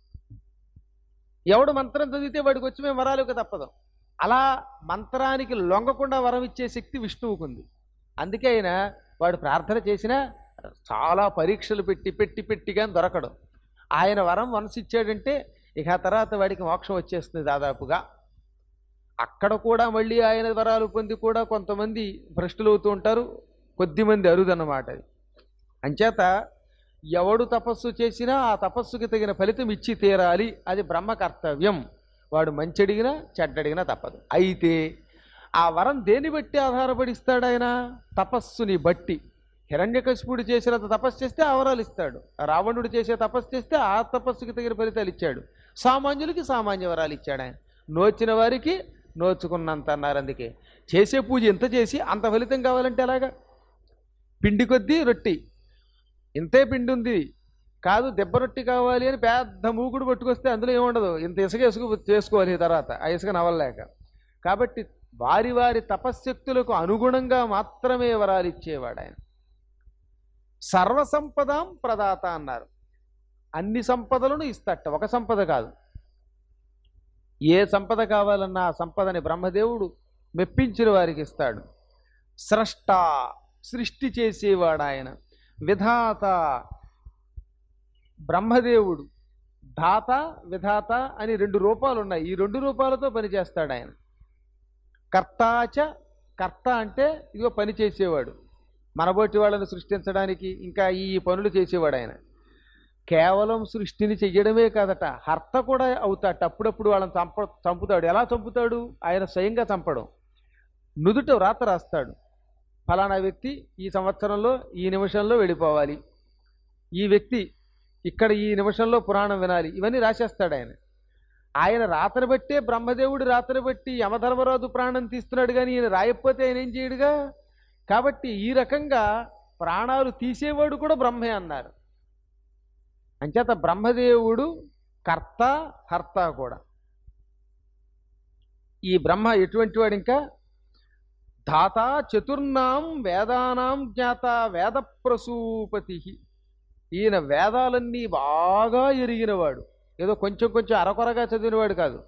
ఎవడు మంత్రం చదివితే వాడికి వచ్చి మేము వరాలకు తప్పదు అలా మంత్రానికి లొంగకుండా వరం ఇచ్చే శక్తి విష్ణువుకు ఉంది అందుకే ఆయన వాడు ప్రార్థన చేసినా చాలా పరీక్షలు పెట్టి పెట్టి పెట్టిగా దొరకడు ఆయన వరం మనసు ఇచ్చాడంటే ఇక ఆ తర్వాత వాడికి మోక్షం వచ్చేస్తుంది దాదాపుగా అక్కడ కూడా మళ్ళీ ఆయన వరాలు పొంది కూడా కొంతమంది భ్రష్టులు అవుతూ ఉంటారు కొద్దిమంది అరుదన్నమాట అది అంచేత ఎవడు తపస్సు చేసినా ఆ తపస్సుకి తగిన ఫలితం ఇచ్చి తీరాలి అది బ్రహ్మ కర్తవ్యం వాడు మంచి అడిగినా చెడ్డడిగినా తప్పదు అయితే ఆ వరం దేని బట్టి ఆధారపడిస్తాడు ఆయన తపస్సుని బట్టి హిరణ్యకశిపుడు చేసినంత తపస్సు చేస్తే ఆ వరాలు ఇస్తాడు రావణుడు చేసే తపస్సు చేస్తే ఆ తపస్సుకి తగిన ఫలితాలు ఇచ్చాడు సామాన్యులకి సామాన్య వరాలు ఇచ్చాడు ఆయన నోచిన వారికి నోచుకున్నంత అన్నారు అందుకే చేసే పూజ ఎంత చేసి అంత ఫలితం కావాలంటే ఎలాగా పిండి కొద్దీ రొట్టి ఇంతే పిండి ఉంది కాదు దెబ్బ రొట్టి కావాలి అని పెద్ద మూకుడు పట్టుకొస్తే అందులో ఏముండదు ఇంత ఇసుక ఇసుక చేసుకోవాలి ఈ తర్వాత ఆ ఇసుక నవలలేక కాబట్టి వారి వారి తపశ్శక్తులకు అనుగుణంగా మాత్రమే వరాలు ఇచ్చేవాడు ఆయన సర్వసంపదాం ప్రదాత అన్నారు అన్ని సంపదలను ఇస్తట ఒక సంపద కాదు ఏ సంపద కావాలన్నా ఆ సంపదని బ్రహ్మదేవుడు మెప్పించిన వారికి ఇస్తాడు స్రష్ట సృష్టి చేసేవాడు ఆయన విధాత బ్రహ్మదేవుడు ధాత విధాత అని రెండు రూపాలు ఉన్నాయి ఈ రెండు రూపాలతో పనిచేస్తాడు ఆయన కర్తాచ కర్త అంటే ఇదిగో పని చేసేవాడు మనబోటి వాళ్ళని సృష్టించడానికి ఇంకా ఈ పనులు చేసేవాడు ఆయన కేవలం సృష్టిని చెయ్యడమే కాదట హర్త కూడా అవుతాట అప్పుడప్పుడు వాళ్ళని చంప చంపుతాడు ఎలా చంపుతాడు ఆయన స్వయంగా చంపడం నుదుట వ్రాత రాస్తాడు ఫలానా వ్యక్తి ఈ సంవత్సరంలో ఈ నిమిషంలో వెళ్ళిపోవాలి ఈ వ్యక్తి ఇక్కడ ఈ నిమిషంలో పురాణం వినాలి ఇవన్నీ రాసేస్తాడు ఆయన ఆయన రాతను బట్టే బ్రహ్మదేవుడు రాతను బట్టి యమధర్మరాజు ప్రాణం తీస్తున్నాడు కానీ ఈయన రాయకపోతే ఆయన ఏం చేయడుగా కాబట్టి ఈ రకంగా ప్రాణాలు తీసేవాడు కూడా బ్రహ్మే అన్నారు అంచేత బ్రహ్మదేవుడు కర్త హర్త కూడా ఈ బ్రహ్మ ఎటువంటి వాడు ఇంకా ధాత చతుర్నాం వేదానాం జ్ఞాత వేద ప్రసూపతి ఈయన వేదాలన్నీ బాగా ఎరిగినవాడు ఏదో కొంచెం కొంచెం అరకొరగా చదివినవాడు కాదు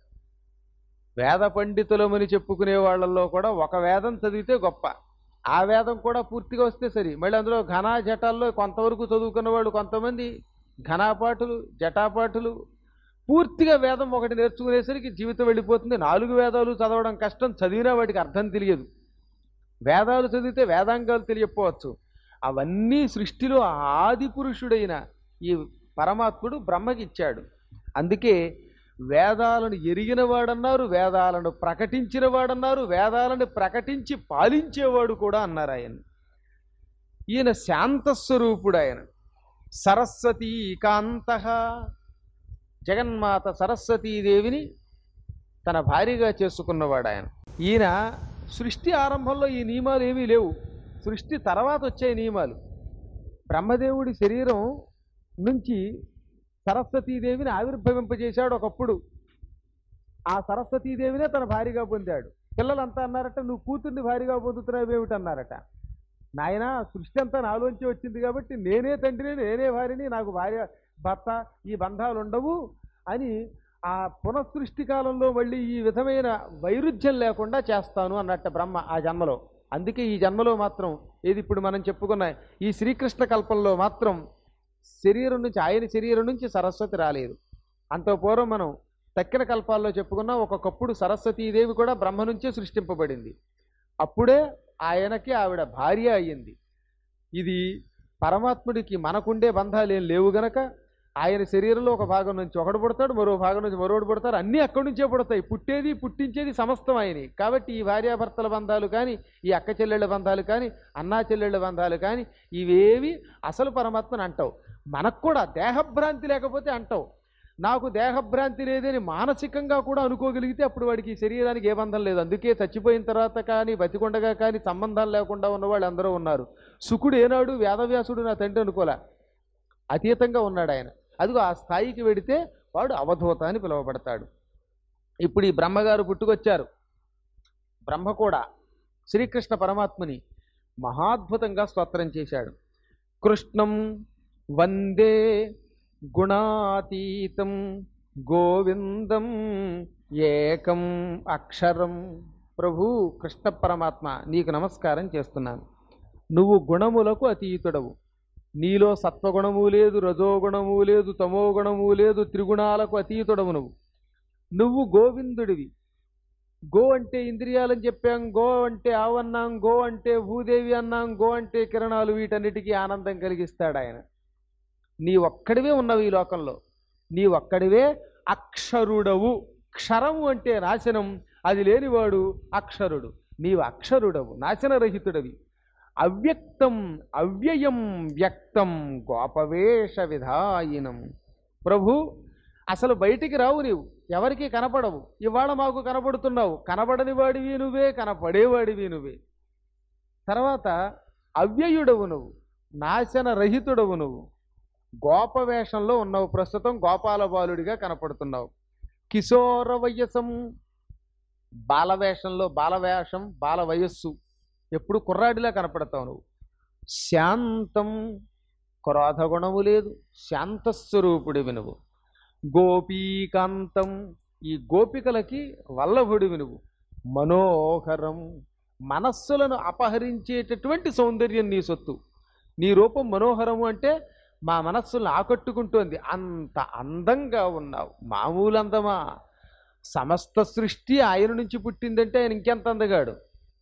వేద పండితులమని చెప్పుకునే వాళ్ళల్లో కూడా ఒక వేదం చదివితే గొప్ప ఆ వేదం కూడా పూర్తిగా వస్తే సరి మళ్ళీ అందులో ఘనా జటాల్లో కొంతవరకు చదువుకున్న వాళ్ళు కొంతమంది ఘనాపాటులు జటాపాటులు పూర్తిగా వేదం ఒకటి నేర్చుకునేసరికి జీవితం వెళ్ళిపోతుంది నాలుగు వేదాలు చదవడం కష్టం చదివినా వాటికి అర్థం తెలియదు వేదాలు చదివితే వేదాంగాలు తెలియకపోవచ్చు అవన్నీ సృష్టిలో ఆది పురుషుడైన ఈ పరమాత్ముడు బ్రహ్మకిచ్చాడు అందుకే వేదాలను ఎరిగిన వాడన్నారు వేదాలను ప్రకటించిన వాడన్నారు వేదాలను ప్రకటించి పాలించేవాడు కూడా అన్నారు ఆయన ఈయన శాంతస్వరూపుడు ఆయన సరస్వతీ కాంత జగన్మాత సరస్వతీదేవిని తన భార్యగా చేసుకున్నవాడు ఆయన ఈయన సృష్టి ఆరంభంలో ఈ నియమాలు ఏమీ లేవు సృష్టి తర్వాత వచ్చే నియమాలు బ్రహ్మదేవుడి శరీరం నుంచి సరస్వతీదేవిని ఆవిర్భవింపజేశాడు ఒకప్పుడు ఆ సరస్వతీదేవినే తన భార్యగా పొందాడు పిల్లలంతా అన్నారట నువ్వు కూతుర్ని భార్యగా పొందుతున్నావు ఏమిటి అన్నారట నాయన సృష్టి అంతా నాలోంచి వచ్చింది కాబట్టి నేనే తండ్రిని నేనే భార్యని నాకు భార్య భర్త ఈ బంధాలు ఉండవు అని ఆ పునఃసృష్టి కాలంలో మళ్ళీ ఈ విధమైన వైరుధ్యం లేకుండా చేస్తాను అన్నట్ట బ్రహ్మ ఆ జన్మలో అందుకే ఈ జన్మలో మాత్రం ఏది ఇప్పుడు మనం చెప్పుకున్న ఈ శ్రీకృష్ణ కల్పంలో మాత్రం శరీరం నుంచి ఆయన శరీరం నుంచి సరస్వతి రాలేదు అంత పూర్వం మనం తక్కిన కల్పాల్లో చెప్పుకున్న ఒక్కొక్కప్పుడు సరస్వతీదేవి కూడా బ్రహ్మ నుంచే సృష్టింపబడింది అప్పుడే ఆయనకి ఆవిడ భార్య అయ్యింది ఇది పరమాత్ముడికి మనకుండే బంధాలు ఏం లేవు గనక ఆయన శరీరంలో ఒక భాగం నుంచి ఒకడు పుడతాడు మరో భాగం నుంచి మరోడు పుడతారు అన్నీ అక్కడి నుంచే పుడతాయి పుట్టేది పుట్టించేది సమస్తం ఆయనే కాబట్టి ఈ భార్యాభర్తల బంధాలు కానీ ఈ అక్క చెల్లెళ్ళ బంధాలు కానీ అన్నా చెల్లెళ్ళ బంధాలు కానీ ఇవేవి అసలు పరమాత్మని అంటావు మనకు కూడా దేహభ్రాంతి లేకపోతే అంటావు నాకు దేహభ్రాంతి లేదని మానసికంగా కూడా అనుకోగలిగితే అప్పుడు వాడికి ఈ శరీరానికి ఏ బంధం లేదు అందుకే చచ్చిపోయిన తర్వాత కానీ బతికొండగా కానీ సంబంధాలు లేకుండా ఉన్నవాళ్ళు అందరూ ఉన్నారు సుకుడు ఏనాడు వేదవ్యాసుడు నా తండ్రి అనుకోలే అతీతంగా ఉన్నాడు ఆయన అదిగో ఆ స్థాయికి వెడితే వాడు అవధూత అని పిలువబడతాడు ఇప్పుడు ఈ బ్రహ్మగారు పుట్టుకొచ్చారు బ్రహ్మ కూడా శ్రీకృష్ణ పరమాత్మని మహాద్భుతంగా స్తోత్రం చేశాడు కృష్ణం వందే గుణాతీతం గోవిందం ఏకం అక్షరం ప్రభు కృష్ణ పరమాత్మ నీకు నమస్కారం చేస్తున్నాను నువ్వు గుణములకు అతీతుడవు నీలో సత్వగుణము లేదు రజోగుణము లేదు తమో గుణము లేదు త్రిగుణాలకు అతీతుడవు నువ్వు నువ్వు గోవిందుడివి గో అంటే ఇంద్రియాలని చెప్పాం గో అంటే ఆవన్నాం గో అంటే భూదేవి అన్నాం గో అంటే కిరణాలు వీటన్నిటికీ ఆనందం కలిగిస్తాడు ఆయన నీ ఒక్కడివే ఉన్నవి ఈ లోకంలో నీ ఒక్కడివే అక్షరుడవు క్షరము అంటే నాశనం అది లేనివాడు అక్షరుడు నీవు అక్షరుడవు నాశనరహితుడవి అవ్యక్తం అవ్యయం వ్యక్తం గోపవేష విధాయినం ప్రభు అసలు బయటికి రావు నీవు ఎవరికి కనపడవు ఇవాళ మాకు కనపడుతున్నావు కనబడని వాడివి నువ్వే కనపడేవాడివి నువ్వే తర్వాత అవ్యయుడవు నువ్వు నాశన రహితుడవు నువ్వు గోప వేషంలో ఉన్నావు ప్రస్తుతం గోపాల బాలుడిగా కనపడుతున్నావు కిశోర వయసం బాలవేషంలో బాలవేషం బాల వయస్సు ఎప్పుడు కుర్రాడిలా కనపడతావు నువ్వు శాంతం క్రోధగుణము లేదు శాంతస్వరూపుడివి నువ్వు గోపీకాంతం ఈ గోపికలకి వల్లభుడివి నువ్వు మనోహరం మనస్సులను అపహరించేటటువంటి సౌందర్యం నీ సొత్తు నీ రూపం మనోహరము అంటే మా మనస్సులను ఆకట్టుకుంటోంది అంత అందంగా ఉన్నావు మామూలు అందమా సమస్త సృష్టి ఆయన నుంచి పుట్టిందంటే ఆయన ఇంకెంత అందగాడు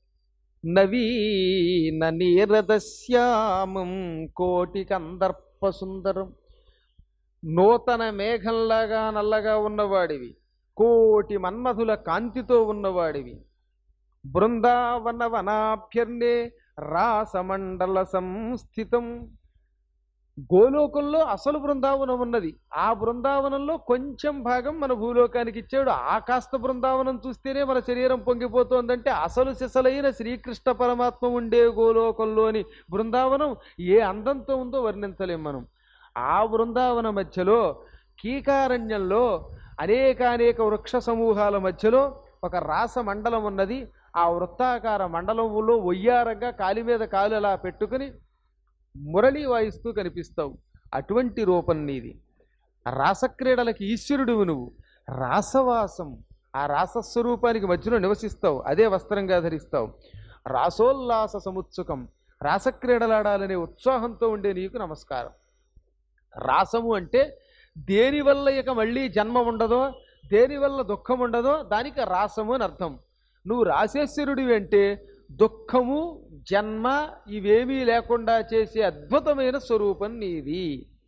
నవీన నీరదశ్యామం కోటి కందర్ప సుందరం నూతన మేఘంలాగా నల్లగా ఉన్నవాడివి కోటి మన్మధుల కాంతితో ఉన్నవాడివి బృందావన వనాభ్యర్ణే రాసమండల సంస్థితం గోలోకంలో అసలు బృందావనం ఉన్నది ఆ బృందావనంలో కొంచెం భాగం మన భూలోకానికి ఇచ్చాడు ఆ కాస్త బృందావనం చూస్తేనే మన శరీరం పొంగిపోతోందంటే అసలు సిసలైన శ్రీకృష్ణ పరమాత్మ ఉండే గోలోకంలోని బృందావనం ఏ అందంతో ఉందో వర్ణించలేం మనం ఆ బృందావన మధ్యలో కీకారణ్యంలో అనేకానేక వృక్ష సమూహాల మధ్యలో ఒక రాస మండలం ఉన్నది ఆ వృత్తాకార మండలంలో ఒయ్యారంగా కాలి మీద కాలు అలా పెట్టుకుని మురళి వాయిస్తూ కనిపిస్తావు అటువంటి రూపం నీది రాసక్రీడలకి ఈశ్వరుడువు నువ్వు రాసవాసం ఆ రాసస్వరూపానికి మధ్యలో నివసిస్తావు అదే వస్త్రంగా ధరిస్తావు రాసోల్లాస సముత్సుకం రాసక్రీడలాడాలనే ఉత్సాహంతో ఉండే నీకు నమస్కారం రాసము అంటే దేనివల్ల ఇక మళ్ళీ జన్మ ఉండదో దేనివల్ల దుఃఖం ఉండదో దానికి రాసము అని అర్థం నువ్వు రాసేశ్వరుడివి అంటే దుఃఖము జన్మ ఇవేమీ లేకుండా చేసే అద్భుతమైన స్వరూపం నీది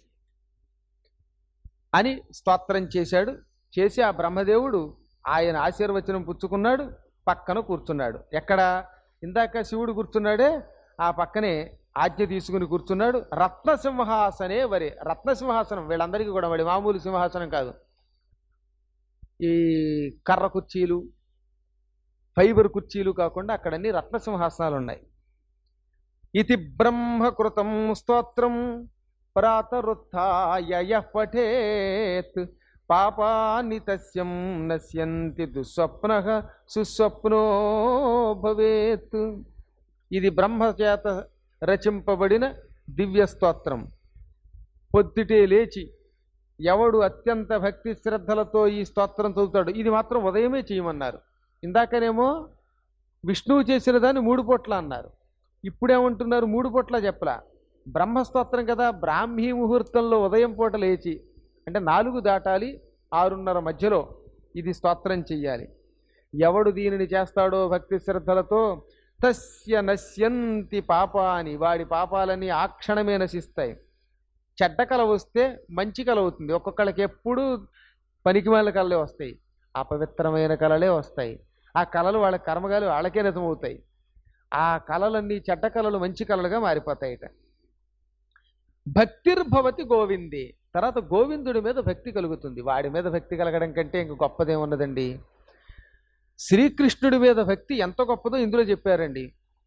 అని స్తోత్రం చేశాడు చేసి ఆ బ్రహ్మదేవుడు ఆయన ఆశీర్వచనం పుచ్చుకున్నాడు పక్కన కూర్చున్నాడు ఎక్కడ ఇందాక శివుడు కూర్చున్నాడే ఆ పక్కనే ఆజ్ఞ తీసుకుని కూర్చున్నాడు రత్న సింహాసనే వరే రత్న సింహాసనం వీళ్ళందరికీ కూడా వాడి మామూలు సింహాసనం కాదు ఈ కర్ర కుర్చీలు ఫైబర్ కుర్చీలు కాకుండా అక్కడ అన్ని రత్న సింహాసనాలు ఉన్నాయి ఇది బ్రహ్మకృతం స్తోత్రం ప్రాతరుత్థాయ యః పఠేత్ పాపాని తస్యం నశ్యంతి దుస్వప్న సుస్వప్నో భవేత్ ఇది బ్రహ్మ చేత రచింపబడిన దివ్య స్తోత్రం పొద్దుటే లేచి ఎవడు అత్యంత భక్తి శ్రద్ధలతో ఈ స్తోత్రం చదువుతాడు ఇది మాత్రం ఉదయమే చేయమన్నారు ఇందాకనేమో విష్ణువు చేసిన దాన్ని మూడు పొట్ల అన్నారు ఇప్పుడేమంటున్నారు మూడు పొట్ల చెప్పలా బ్రహ్మస్తోత్రం కదా బ్రాహ్మీ ముహూర్తంలో ఉదయం పూట లేచి అంటే నాలుగు దాటాలి ఆరున్నర మధ్యలో ఇది స్తోత్రం చెయ్యాలి ఎవడు దీనిని చేస్తాడో భక్తి శ్రద్ధలతో తస్య నశ్యంతి పాపాని వాడి పాపాలన్నీ ఆ క్షణమే నశిస్తాయి చెడ్డ కల వస్తే మంచి కల అవుతుంది ఒక్కొక్కళ్ళకి ఎప్పుడు పనికిమాల కళలే వస్తాయి అపవిత్రమైన కళలే వస్తాయి ఆ కళలు వాళ్ళ కర్మగాలు వాళ్ళకే నిజమవుతాయి ఆ కళలన్నీ చెడ్డ కళలు మంచి కళలుగా మారిపోతాయిట భక్తిర్భవతి గోవిందే తర్వాత గోవిందుడి మీద భక్తి కలుగుతుంది వాడి మీద భక్తి కలగడం కంటే ఇంక గొప్పదేమున్నదండి శ్రీకృష్ణుడి మీద భక్తి ఎంత గొప్పదో ఇందులో చెప్పారండి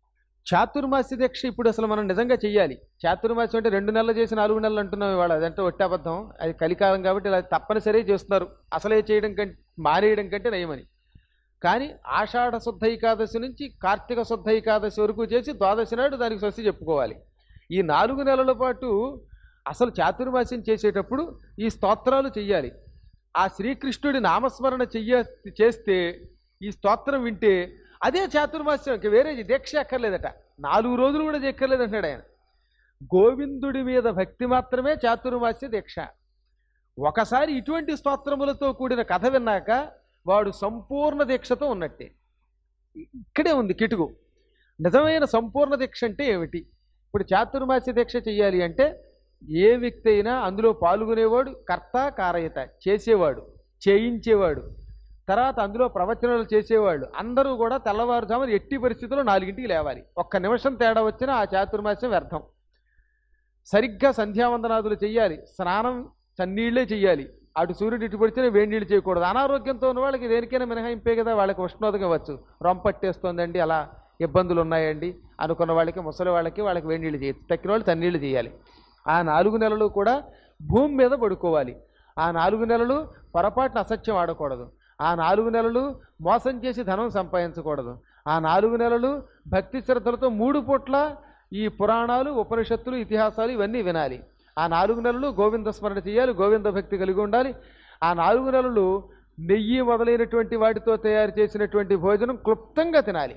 చాతుర్మాస్య దీక్ష ఇప్పుడు అసలు మనం నిజంగా చెయ్యాలి చాతుర్మాస్యం అంటే రెండు నెలలు చేసి నాలుగు నెలలు అంటున్నాం ఇవాళ అదంటే ఒట్టి అబద్ధం అది కలికాలం కాబట్టి ఇలా తప్పనిసరి చేస్తున్నారు అసలే చేయడం కంటే మానేయడం కంటే నయమని కానీ ఆషాఢ శుద్ధ ఏకాదశి నుంచి కార్తీక శుద్ధ ఏకాదశి వరకు చేసి ద్వాదశి నాడు దానికి స్వస్తి చెప్పుకోవాలి ఈ నాలుగు నెలల పాటు అసలు చాతుర్మాస్యం చేసేటప్పుడు ఈ స్తోత్రాలు చెయ్యాలి ఆ శ్రీకృష్ణుడి నామస్మరణ చెయ్య చేస్తే ఈ స్తోత్రం వింటే అదే చాతుర్మాస్యం ఇంక వేరే దీక్ష అక్కర్లేదట నాలుగు రోజులు కూడా చెక్కర్లేదు అంటాడు ఆయన గోవిందుడి మీద భక్తి మాత్రమే చాతుర్మాస్య దీక్ష ఒకసారి ఇటువంటి స్తోత్రములతో కూడిన కథ విన్నాక వాడు సంపూర్ణ దీక్షతో ఉన్నట్టే ఇక్కడే ఉంది కిటుకు నిజమైన సంపూర్ణ దీక్ష అంటే ఏమిటి ఇప్పుడు చాతుర్మాస్య దీక్ష చెయ్యాలి అంటే ఏ వ్యక్తి అయినా అందులో పాల్గొనేవాడు కర్త కారయత చేసేవాడు చేయించేవాడు తర్వాత అందులో ప్రవచనాలు చేసేవాళ్ళు అందరూ కూడా తెల్లవారుజామున ఎట్టి పరిస్థితుల్లో నాలుగింటికి లేవాలి ఒక్క నిమిషం తేడా వచ్చినా ఆ చాతుర్మాస్యం వ్యర్థం సరిగ్గా సంధ్యావందనాదులు చెయ్యాలి స్నానం చన్నీళ్లే చెయ్యాలి అటు సూర్యుడు ఇటు పడితేనే వేడి నీళ్ళు చేయకూడదు అనారోగ్యంతో ఉన్న వాళ్ళకి దేనికైనా మినహాయింపే కదా వాళ్ళకి ఉష్ణోదకం వచ్చు రొంపట్టేస్తోందండి అలా ఇబ్బందులు ఉన్నాయండి అనుకున్న వాళ్ళకి ముసలి వాళ్ళకి వాళ్ళకి వేడి నీళ్ళు చేయొచ్చు తక్కిన వాళ్ళు చన్నీళ్ళు చేయాలి ఆ నాలుగు నెలలు కూడా భూమి మీద పడుకోవాలి ఆ నాలుగు నెలలు పొరపాటున అసత్యం ఆడకూడదు ఆ నాలుగు నెలలు మోసం చేసి ధనం సంపాదించకూడదు ఆ నాలుగు నెలలు భక్తి శ్రద్ధలతో మూడు పూట్ల ఈ పురాణాలు ఉపనిషత్తులు ఇతిహాసాలు ఇవన్నీ వినాలి ఆ నాలుగు నెలలు గోవింద స్మరణ చేయాలి గోవింద భక్తి కలిగి ఉండాలి ఆ నాలుగు నెలలు నెయ్యి మొదలైనటువంటి వాటితో తయారు చేసినటువంటి భోజనం క్లుప్తంగా తినాలి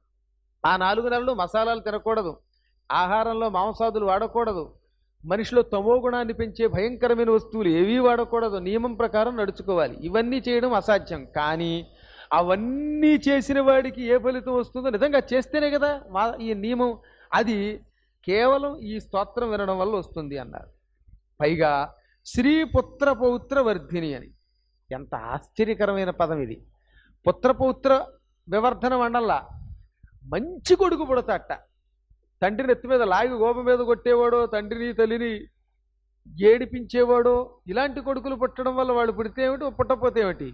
ఆ నాలుగు నెలలు మసాలాలు తినకూడదు ఆహారంలో మాంసాదులు వాడకూడదు మనిషిలో తమో గుణాన్ని పెంచే భయంకరమైన వస్తువులు ఏవీ వాడకూడదు నియమం ప్రకారం నడుచుకోవాలి ఇవన్నీ చేయడం అసాధ్యం కానీ అవన్నీ చేసిన వాడికి ఏ ఫలితం వస్తుందో నిజంగా చేస్తేనే కదా మా ఈ నియమం అది కేవలం ఈ స్తోత్రం వినడం వల్ల వస్తుంది అన్నారు పైగా శ్రీ పుత్ర పౌత్ర వర్ధిని అని ఎంత ఆశ్చర్యకరమైన పదం ఇది పుత్ర పౌత్ర వివర్ధనం అనల్లా మంచి కొడుకు పుడతాట తండ్రిని ఎత్తి మీద లాగి గోప మీద కొట్టేవాడో తండ్రిని తల్లిని ఏడిపించేవాడో ఇలాంటి కొడుకులు పుట్టడం వల్ల వాళ్ళు పుడితే ఏమిటి పుట్టకపోతే ఏమిటి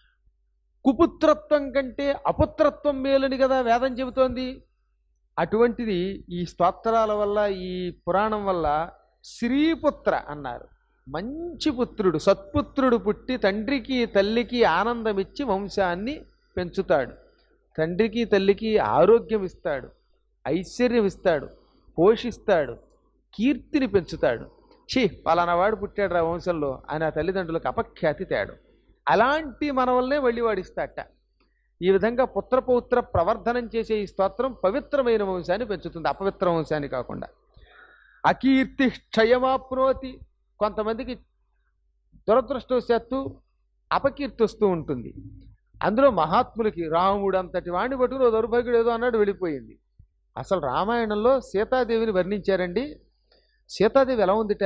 కుపుత్రత్వం కంటే అపుత్రత్వం మేలని కదా వేదం చెబుతోంది అటువంటిది ఈ స్తోత్రాల వల్ల ఈ పురాణం వల్ల శ్రీపుత్ర అన్నారు మంచి పుత్రుడు సత్పుత్రుడు పుట్టి తండ్రికి తల్లికి ఆనందమిచ్చి వంశాన్ని పెంచుతాడు తండ్రికి తల్లికి ఆరోగ్యం ఇస్తాడు ఐశ్వర్యం ఇస్తాడు పోషిస్తాడు కీర్తిని పెంచుతాడు ఛీ పలానా వాడు పుట్టాడు రా వంశంలో ఆయన ఆ తల్లిదండ్రులకు అపఖ్యాతి తేడు అలాంటి మన వల్లనే వెళ్ళి వాడిస్తాట ఈ విధంగా పుత్రపౌత్ర ప్రవర్ధనం చేసే ఈ స్తోత్రం పవిత్రమైన వంశాన్ని పెంచుతుంది అపవిత్ర వంశాన్ని కాకుండా అకీర్తి క్షయమాప్నోతి కొంతమందికి దురదృష్టవశాత్తు అపకీర్తి వస్తూ ఉంటుంది అందులో మహాత్ములకి రాముడు అంతటి వాడిని పట్టుకుని ఓ దౌర్భాగ్యుడు ఏదో అన్నాడు వెళ్ళిపోయింది అసలు రామాయణంలో సీతాదేవిని వర్ణించారండి సీతాదేవి ఎలా ఉందిట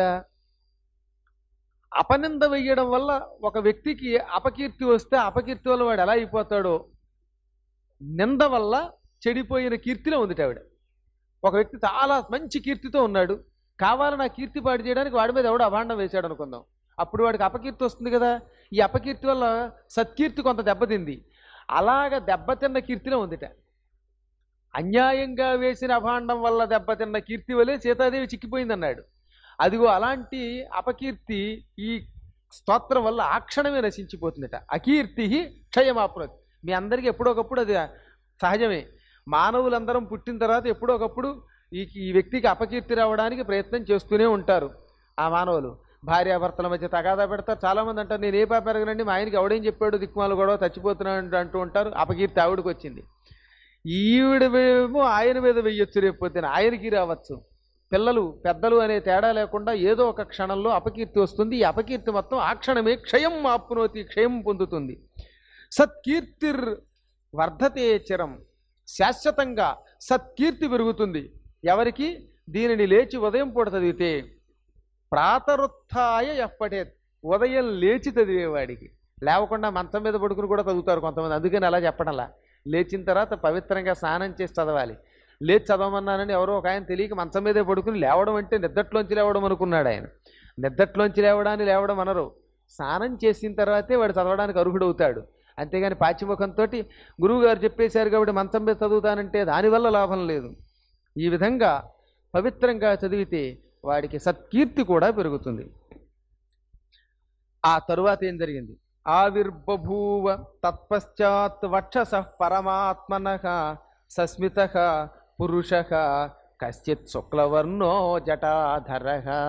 అపనింద వెయ్యడం వల్ల ఒక వ్యక్తికి అపకీర్తి వస్తే అపకీర్తి వల్ల వాడు ఎలా అయిపోతాడో నింద వల్ల చెడిపోయిన కీర్తిలో ఉందిట ఆవిడ ఒక వ్యక్తి చాలా మంచి కీర్తితో ఉన్నాడు కావాలని ఆ కీర్తి పాడు చేయడానికి వాడి మీద ఎవడో అభాండం వేశాడు అనుకుందాం అప్పుడు వాడికి అపకీర్తి వస్తుంది కదా ఈ అపకీర్తి వల్ల సత్కీర్తి కొంత దెబ్బతింది అలాగ దెబ్బతిన్న కీర్తిలో ఉందిట అన్యాయంగా వేసిన అభాండం వల్ల దెబ్బతిన్న కీర్తి వలె సీతాదేవి చిక్కిపోయిందన్నాడు అదిగో అలాంటి అపకీర్తి ఈ స్తోత్రం వల్ల ఆ క్షణమే నశించిపోతుందట అకీర్తి క్షయమాప్నోతి మీ అందరికీ ఎప్పుడొకప్పుడు అది సహజమే మానవులందరం పుట్టిన తర్వాత ఎప్పుడొకప్పుడు ఈ ఈ వ్యక్తికి అపకీర్తి రావడానికి ప్రయత్నం చేస్తూనే ఉంటారు ఆ మానవులు భార్యాభర్తల మధ్య తగాదా పెడతారు చాలామంది అంటారు నేను ఏ పాప పెరగనండి మా ఆయనకి ఎవడేం చెప్పాడు దిక్కుమాలు గొడవ చచ్చిపోతున్నాడు అంటూ ఉంటారు అపకీర్తి ఆవిడకి వచ్చింది ఈవిడేమో ఆయన మీద వెయ్యొచ్చు రేపు పొద్దున ఆయనకి రావచ్చు పిల్లలు పెద్దలు అనే తేడా లేకుండా ఏదో ఒక క్షణంలో అపకీర్తి వస్తుంది ఈ అపకీర్తి మొత్తం ఆ క్షణమే క్షయం ఆప్నోతి క్షయం పొందుతుంది సత్కీర్తిర్ వర్ధతే చిరం శాశ్వతంగా సత్కీర్తి పెరుగుతుంది ఎవరికి దీనిని లేచి ఉదయం పూట చదివితే ప్రాతరుత్థాయ ఎప్పటే ఉదయం లేచి చదివేవాడికి లేవకుండా మంచం మీద పడుకుని కూడా చదువుతారు కొంతమంది అందుకని అలా చెప్పడంలా లేచిన తర్వాత పవిత్రంగా స్నానం చేసి చదవాలి లేచి చదవమన్నానని ఎవరో ఒక ఆయన తెలియక మంచం మీదే పడుకుని లేవడం అంటే నిద్దట్లోంచి లేవడం అనుకున్నాడు ఆయన నిద్దట్లోంచి లేవడాన్ని లేవడం అనరు స్నానం చేసిన తర్వాతే వాడు చదవడానికి అర్హుడవుతాడు అంతేగాని పాచిముఖంతో గురువు గారు చెప్పేశారు కాబట్టి మంచం మీద చదువుతానంటే దానివల్ల లాభం లేదు ఈ విధంగా పవిత్రంగా చదివితే వాడికి సత్కీర్తి కూడా పెరుగుతుంది ఆ తరువాత ఏం జరిగింది ఆవిర్బభూవ తత్పశ్చాత్ వక్షస పరమాత్మన సస్మిత పురుష కశ్చిత్ శుక్లవర్ణో జటాధర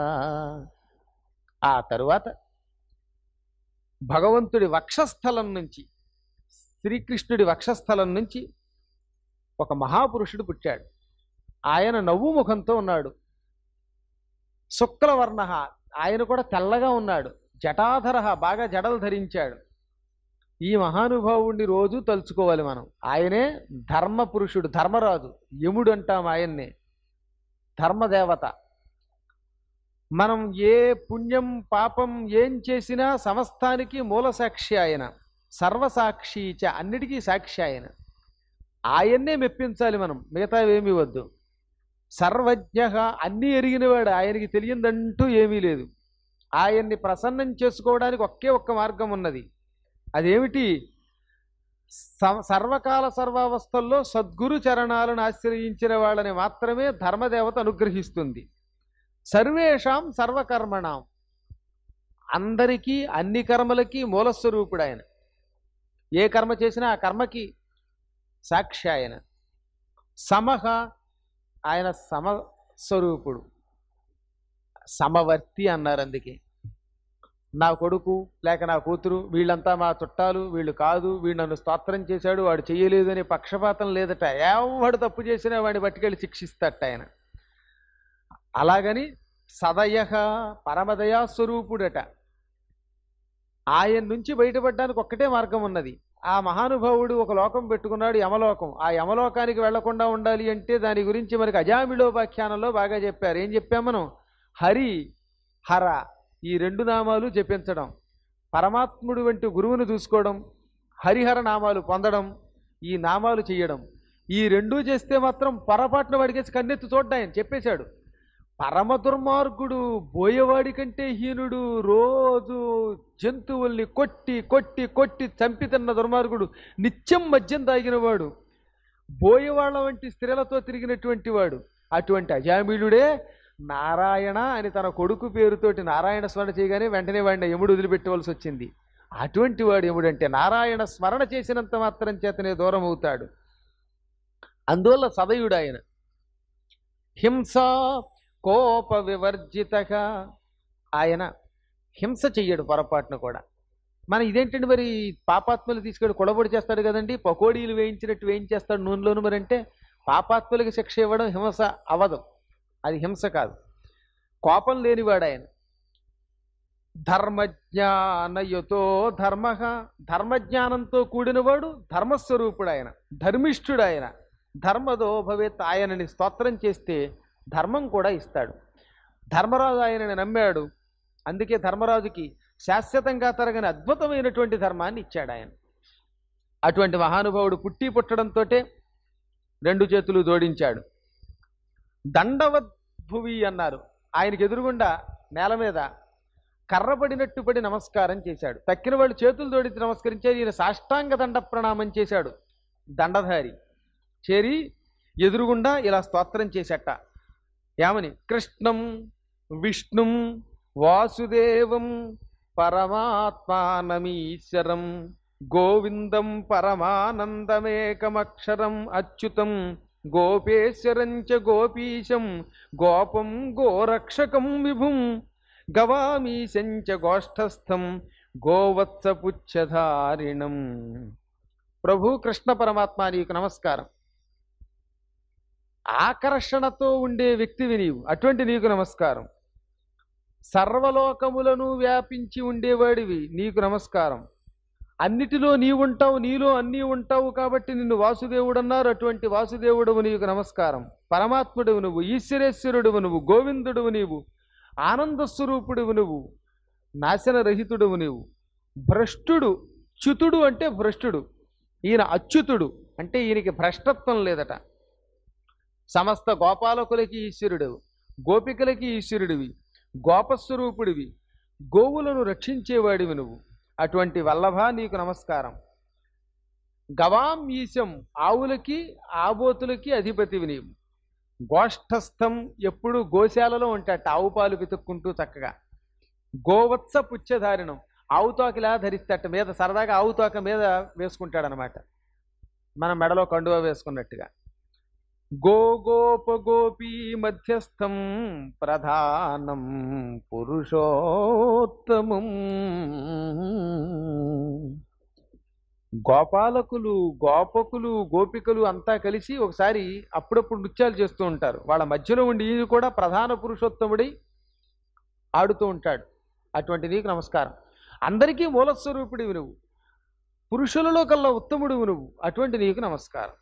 ఆ తరువాత భగవంతుడి వక్షస్థలం నుంచి శ్రీకృష్ణుడి వక్షస్థలం నుంచి ఒక మహాపురుషుడు పుట్టాడు ఆయన నవ్వు ముఖంతో ఉన్నాడు శుక్లవర్ణ ఆయన కూడా తెల్లగా ఉన్నాడు జటాధర బాగా జడలు ధరించాడు ఈ మహానుభావుడిని రోజు తలుచుకోవాలి మనం ఆయనే ధర్మ పురుషుడు ధర్మరాజు యముడు అంటాం ఆయన్నే ధర్మదేవత మనం ఏ పుణ్యం పాపం ఏం చేసినా సమస్తానికి మూల సాక్షి ఆయన సర్వసాక్షి చ అన్నిటికీ సాక్షి ఆయన ఆయన్నే మెప్పించాలి మనం మిగతావేమీ వద్దు సర్వజ్ఞ అన్నీ ఎరిగినవాడు ఆయనకి తెలియందంటూ ఏమీ లేదు ఆయన్ని ప్రసన్నం చేసుకోవడానికి ఒకే ఒక్క మార్గం ఉన్నది అదేమిటి స- సర్వకాల సర్వావస్థల్లో సద్గురు చరణాలను ఆశ్రయించిన వాళ్ళని మాత్రమే ధర్మదేవత అనుగ్రహిస్తుంది సర్వేషాం సర్వకర్మణాం అందరికీ అన్ని కర్మలకి మూలస్వరూపుడు ఆయన ఏ కర్మ చేసినా ఆ కర్మకి సాక్షి ఆయన సమహ ఆయన సమస్వరూపుడు సమవర్తి అన్నారు అందుకే నా కొడుకు లేక నా కూతురు వీళ్ళంతా మా చుట్టాలు వీళ్ళు కాదు వీడు నన్ను స్తోత్రం చేశాడు వాడు చెయ్యలేదు అనే పక్షపాతం లేదట ఎవడు తప్పు చేసినా వాడిని పట్టుకెళ్ళి శిక్షిస్తట ఆయన అలాగని సదయ పరమదయా స్వరూపుడట ఆయన నుంచి బయటపడడానికి ఒక్కటే మార్గం ఉన్నది ఆ మహానుభావుడు ఒక లోకం పెట్టుకున్నాడు యమలోకం ఆ యమలోకానికి వెళ్లకుండా ఉండాలి అంటే దాని గురించి మనకి అజామిళోపాఖ్యానంలో బాగా చెప్పారు ఏం చెప్పాం మనం హరి హర ఈ రెండు నామాలు జపించడం పరమాత్ముడు వంటి గురువును చూసుకోవడం హరిహర నామాలు పొందడం ఈ నామాలు చేయడం ఈ రెండూ చేస్తే మాత్రం పొరపాటున వాడికేసి కన్నెత్తి చూడ్డా ఆయన చెప్పేశాడు పరమ దుర్మార్గుడు బోయేవాడి కంటే హీనుడు రోజు జంతువుల్ని కొట్టి కొట్టి కొట్టి చంపి తిన్న దుర్మార్గుడు నిత్యం మద్యం తాగినవాడు బోయేవాళ్ళ వంటి స్త్రీలతో తిరిగినటువంటి వాడు అటువంటి అజామిళుడే నారాయణ అని తన కొడుకు పేరుతోటి నారాయణ స్మరణ చేయగానే వెంటనే వాడిని యముడు వదిలిపెట్టవలసి వచ్చింది అటువంటి వాడు యముడంటే నారాయణ స్మరణ చేసినంత మాత్రం చేతనే దూరం అవుతాడు అందువల్ల సదయుడు ఆయన హింస కోప వివర్జితగా ఆయన హింస చెయ్యడు పొరపాటును కూడా మన ఇదేంటండి మరి పాపాత్మలు తీసుకెళ్ళి కొడబడి చేస్తాడు కదండి పకోడీలు వేయించినట్టు వేయించేస్తాడు నూనెలోను మరి అంటే పాపాత్మలకు శిక్ష ఇవ్వడం హింస అవదు అది హింస కాదు కోపం లేనివాడు ఆయన ధర్మజ్ఞానయుతో ధర్మ ధర్మజ్ఞానంతో కూడినవాడు ధర్మస్వరూపుడు ఆయన ధర్మిష్ఠుడు ఆయన ధర్మదో భవేత్ ఆయనని స్తోత్రం చేస్తే ధర్మం కూడా ఇస్తాడు ధర్మరాజు ఆయనని నమ్మాడు అందుకే ధర్మరాజుకి శాశ్వతంగా తరగని అద్భుతమైనటువంటి ధర్మాన్ని ఇచ్చాడు ఆయన అటువంటి మహానుభావుడు పుట్టి పుట్టడంతో రెండు చేతులు జోడించాడు దండవద్భువి అన్నారు ఆయనకి ఎదురుగుండా నేల మీద కర్రపడినట్టు పడి నమస్కారం చేశాడు తక్కిన వాళ్ళు చేతులు జోడించి నమస్కరించారు ఈయన సాష్టాంగ దండ ప్రణామం చేశాడు దండధారి చేరి ఎదురుగుండా ఇలా స్తోత్రం చేశాట ఏమని కృష్ణం విష్ణుం వాసుదేవం పరమాత్మానమీశ్వరం గోవిందం పరమానందమేకమక్షరం అచ్యుతం గోపేశ్వరం చ గోపీశం గోపం గోరక్షకం విభుం గవామీశం చ గోష్ఠస్థం గోవత్సపుచ్చధారిణం ప్రభు కృష్ణ పరమాత్మ నీకు నమస్కారం ఆకర్షణతో ఉండే వ్యక్తివి నీవు అటువంటి నీకు నమస్కారం సర్వలోకములను వ్యాపించి ఉండేవాడివి నీకు నమస్కారం అన్నిటిలో నీవుంటావు నీలో అన్నీ ఉంటావు కాబట్టి నిన్ను వాసుదేవుడు అన్నారు అటువంటి వాసుదేవుడవు నీకు నమస్కారం పరమాత్ముడువు నువ్వు ఈశ్వరేశ్వరుడువు నువ్వు గోవిందుడువు నీవు ఆనంద స్వరూపుడువు నువ్వు నాశనరహితుడువు నీవు భ్రష్టుడు చ్యుతుడు అంటే భ్రష్టుడు ఈయన అచ్యుతుడు అంటే ఈయనకి భ్రష్టత్వం లేదట సమస్త గోపాలకులకి ఈశ్వరుడు గోపికలకి ఈశ్వరుడివి గోపస్వరూపుడివి గోవులను రక్షించేవాడివి నువ్వు అటువంటి వల్లభ నీకు నమస్కారం గవాం ఈశం ఆవులకి ఆబోతులకి అధిపతివి నీవు గోష్ఠస్థం ఎప్పుడు గోశాలలో ఉంటాట ఆవు పాలు పితుక్కుంటూ చక్కగా గోవత్స పుచ్చధారిణం ఆవు తోకలా ధరిస్తట మీద సరదాగా ఆవు తోక మీద వేసుకుంటాడనమాట మన మెడలో కండువా వేసుకున్నట్టుగా గో గోప గోపీ మధ్యస్థం ప్రధానం పురుషోత్తమం గోపాలకులు గోపకులు గోపికలు అంతా కలిసి ఒకసారి అప్పుడప్పుడు నృత్యాలు చేస్తూ ఉంటారు వాళ్ళ మధ్యలో ఉండి ఈయన కూడా ప్రధాన పురుషోత్తముడై ఆడుతూ ఉంటాడు అటువంటి నీకు నమస్కారం అందరికీ మూలస్వరూపుడివి నువ్వు పురుషులలో కల్లా ఉత్తముడివి నువ్వు అటువంటి నీకు నమస్కారం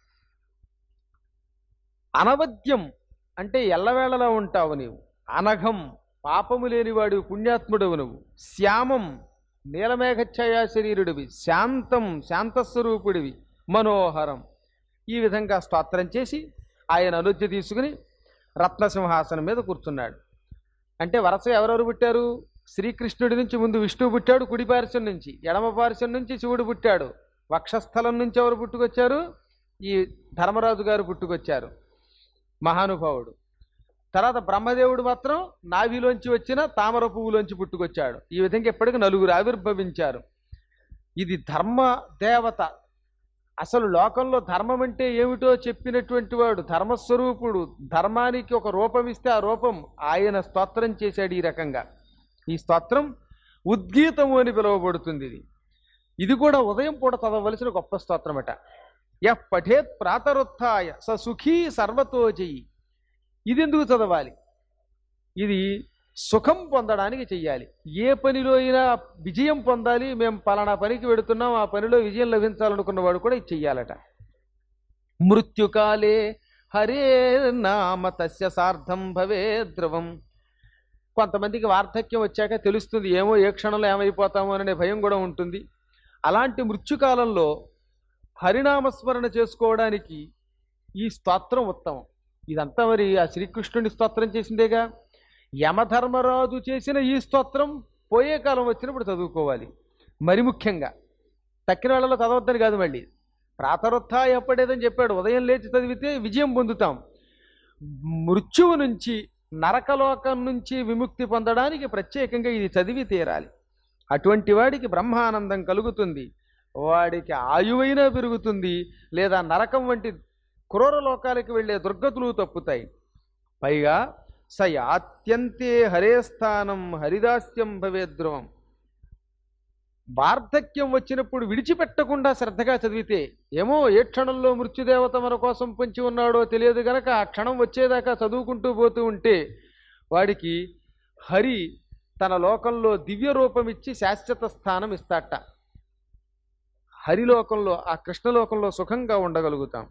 అనవద్యం అంటే ఎల్లవేళలా ఉంటావు నీవు అనఘం పాపము లేనివాడు పుణ్యాత్ముడవు నువ్వు శ్యామం నీలమేఘఛాయా శరీరుడివి శాంతం శాంతస్వరూపుడివి మనోహరం ఈ విధంగా స్తోత్రం చేసి ఆయన అనుజ్ఞ తీసుకుని రత్నసింహాసనం మీద కూర్చున్నాడు అంటే వరస ఎవరెవరు పుట్టారు శ్రీకృష్ణుడి నుంచి ముందు విష్ణువు పుట్టాడు కుడి పార్శ్వం నుంచి ఎడమ పార్శ్వం నుంచి శివుడు పుట్టాడు వక్షస్థలం నుంచి ఎవరు పుట్టుకొచ్చారు ఈ ధర్మరాజు గారు పుట్టుకొచ్చారు మహానుభావుడు తర్వాత బ్రహ్మదేవుడు మాత్రం నావిలోంచి వచ్చిన తామర పువ్వులోంచి పుట్టుకొచ్చాడు ఈ విధంగా ఎప్పటికీ నలుగురు ఆవిర్భవించారు ఇది ధర్మ దేవత అసలు లోకంలో ధర్మం అంటే ఏమిటో చెప్పినటువంటి వాడు ధర్మస్వరూపుడు ధర్మానికి ఒక రూపం ఇస్తే ఆ రూపం ఆయన స్తోత్రం చేశాడు ఈ రకంగా ఈ స్తోత్రం ఉద్గీతము అని పిలువబడుతుంది ఇది ఇది కూడా ఉదయం పూట చదవలసిన గొప్ప స్తోత్రమట యః పఠేత్ ప్రాతరుత్థాయ స సుఖీ సర్వతో జయి ఇది ఎందుకు చదవాలి ఇది సుఖం పొందడానికి చెయ్యాలి ఏ పనిలో అయినా విజయం పొందాలి మేము పలానా పనికి వెడుతున్నాం ఆ పనిలో విజయం లభించాలనుకున్న వాడు కూడా ఇది చెయ్యాలట మృత్యుకాలే హరే నామ తస్య సార్థం భవే ధ్రువం కొంతమందికి వార్ధక్యం వచ్చాక తెలుస్తుంది ఏమో ఏ క్షణంలో ఏమైపోతామో అనే భయం కూడా ఉంటుంది అలాంటి మృత్యుకాలంలో హరినామస్మరణ చేసుకోవడానికి ఈ స్తోత్రం ఉత్తమం ఇదంతా మరి ఆ శ్రీకృష్ణుని స్తోత్రం చేసిందేగా యమధర్మరాజు చేసిన ఈ స్తోత్రం పోయే కాలం వచ్చినప్పుడు చదువుకోవాలి మరి ముఖ్యంగా తక్కిన వాళ్ళలో చదవద్దని కాదు మళ్ళీ ప్రాతరుత్థ ఎప్పటేదని చెప్పాడు ఉదయం లేచి చదివితే విజయం పొందుతాం మృత్యువు నుంచి నరకలోకం నుంచి విముక్తి పొందడానికి ప్రత్యేకంగా ఇది చదివి తీరాలి అటువంటి వాడికి బ్రహ్మానందం కలుగుతుంది వాడికి ఆయువైనా పెరుగుతుంది లేదా నరకం వంటి క్రూర లోకాలకు వెళ్ళే దుర్గతులు తప్పుతాయి పైగా స యాత్యంతే హరే స్థానం హరిదాస్యం భవేద్రువం వార్ధక్యం వచ్చినప్పుడు విడిచిపెట్టకుండా శ్రద్ధగా చదివితే ఏమో ఏ క్షణంలో మృత్యుదేవత మన కోసం పొంచి ఉన్నాడో తెలియదు గనక ఆ క్షణం వచ్చేదాకా చదువుకుంటూ పోతూ ఉంటే వాడికి హరి తన లోకంలో దివ్య రూపం ఇచ్చి శాశ్వత స్థానం ఇస్తాట హరిలోకంలో ఆ కృష్ణలోకంలో సుఖంగా ఉండగలుగుతాం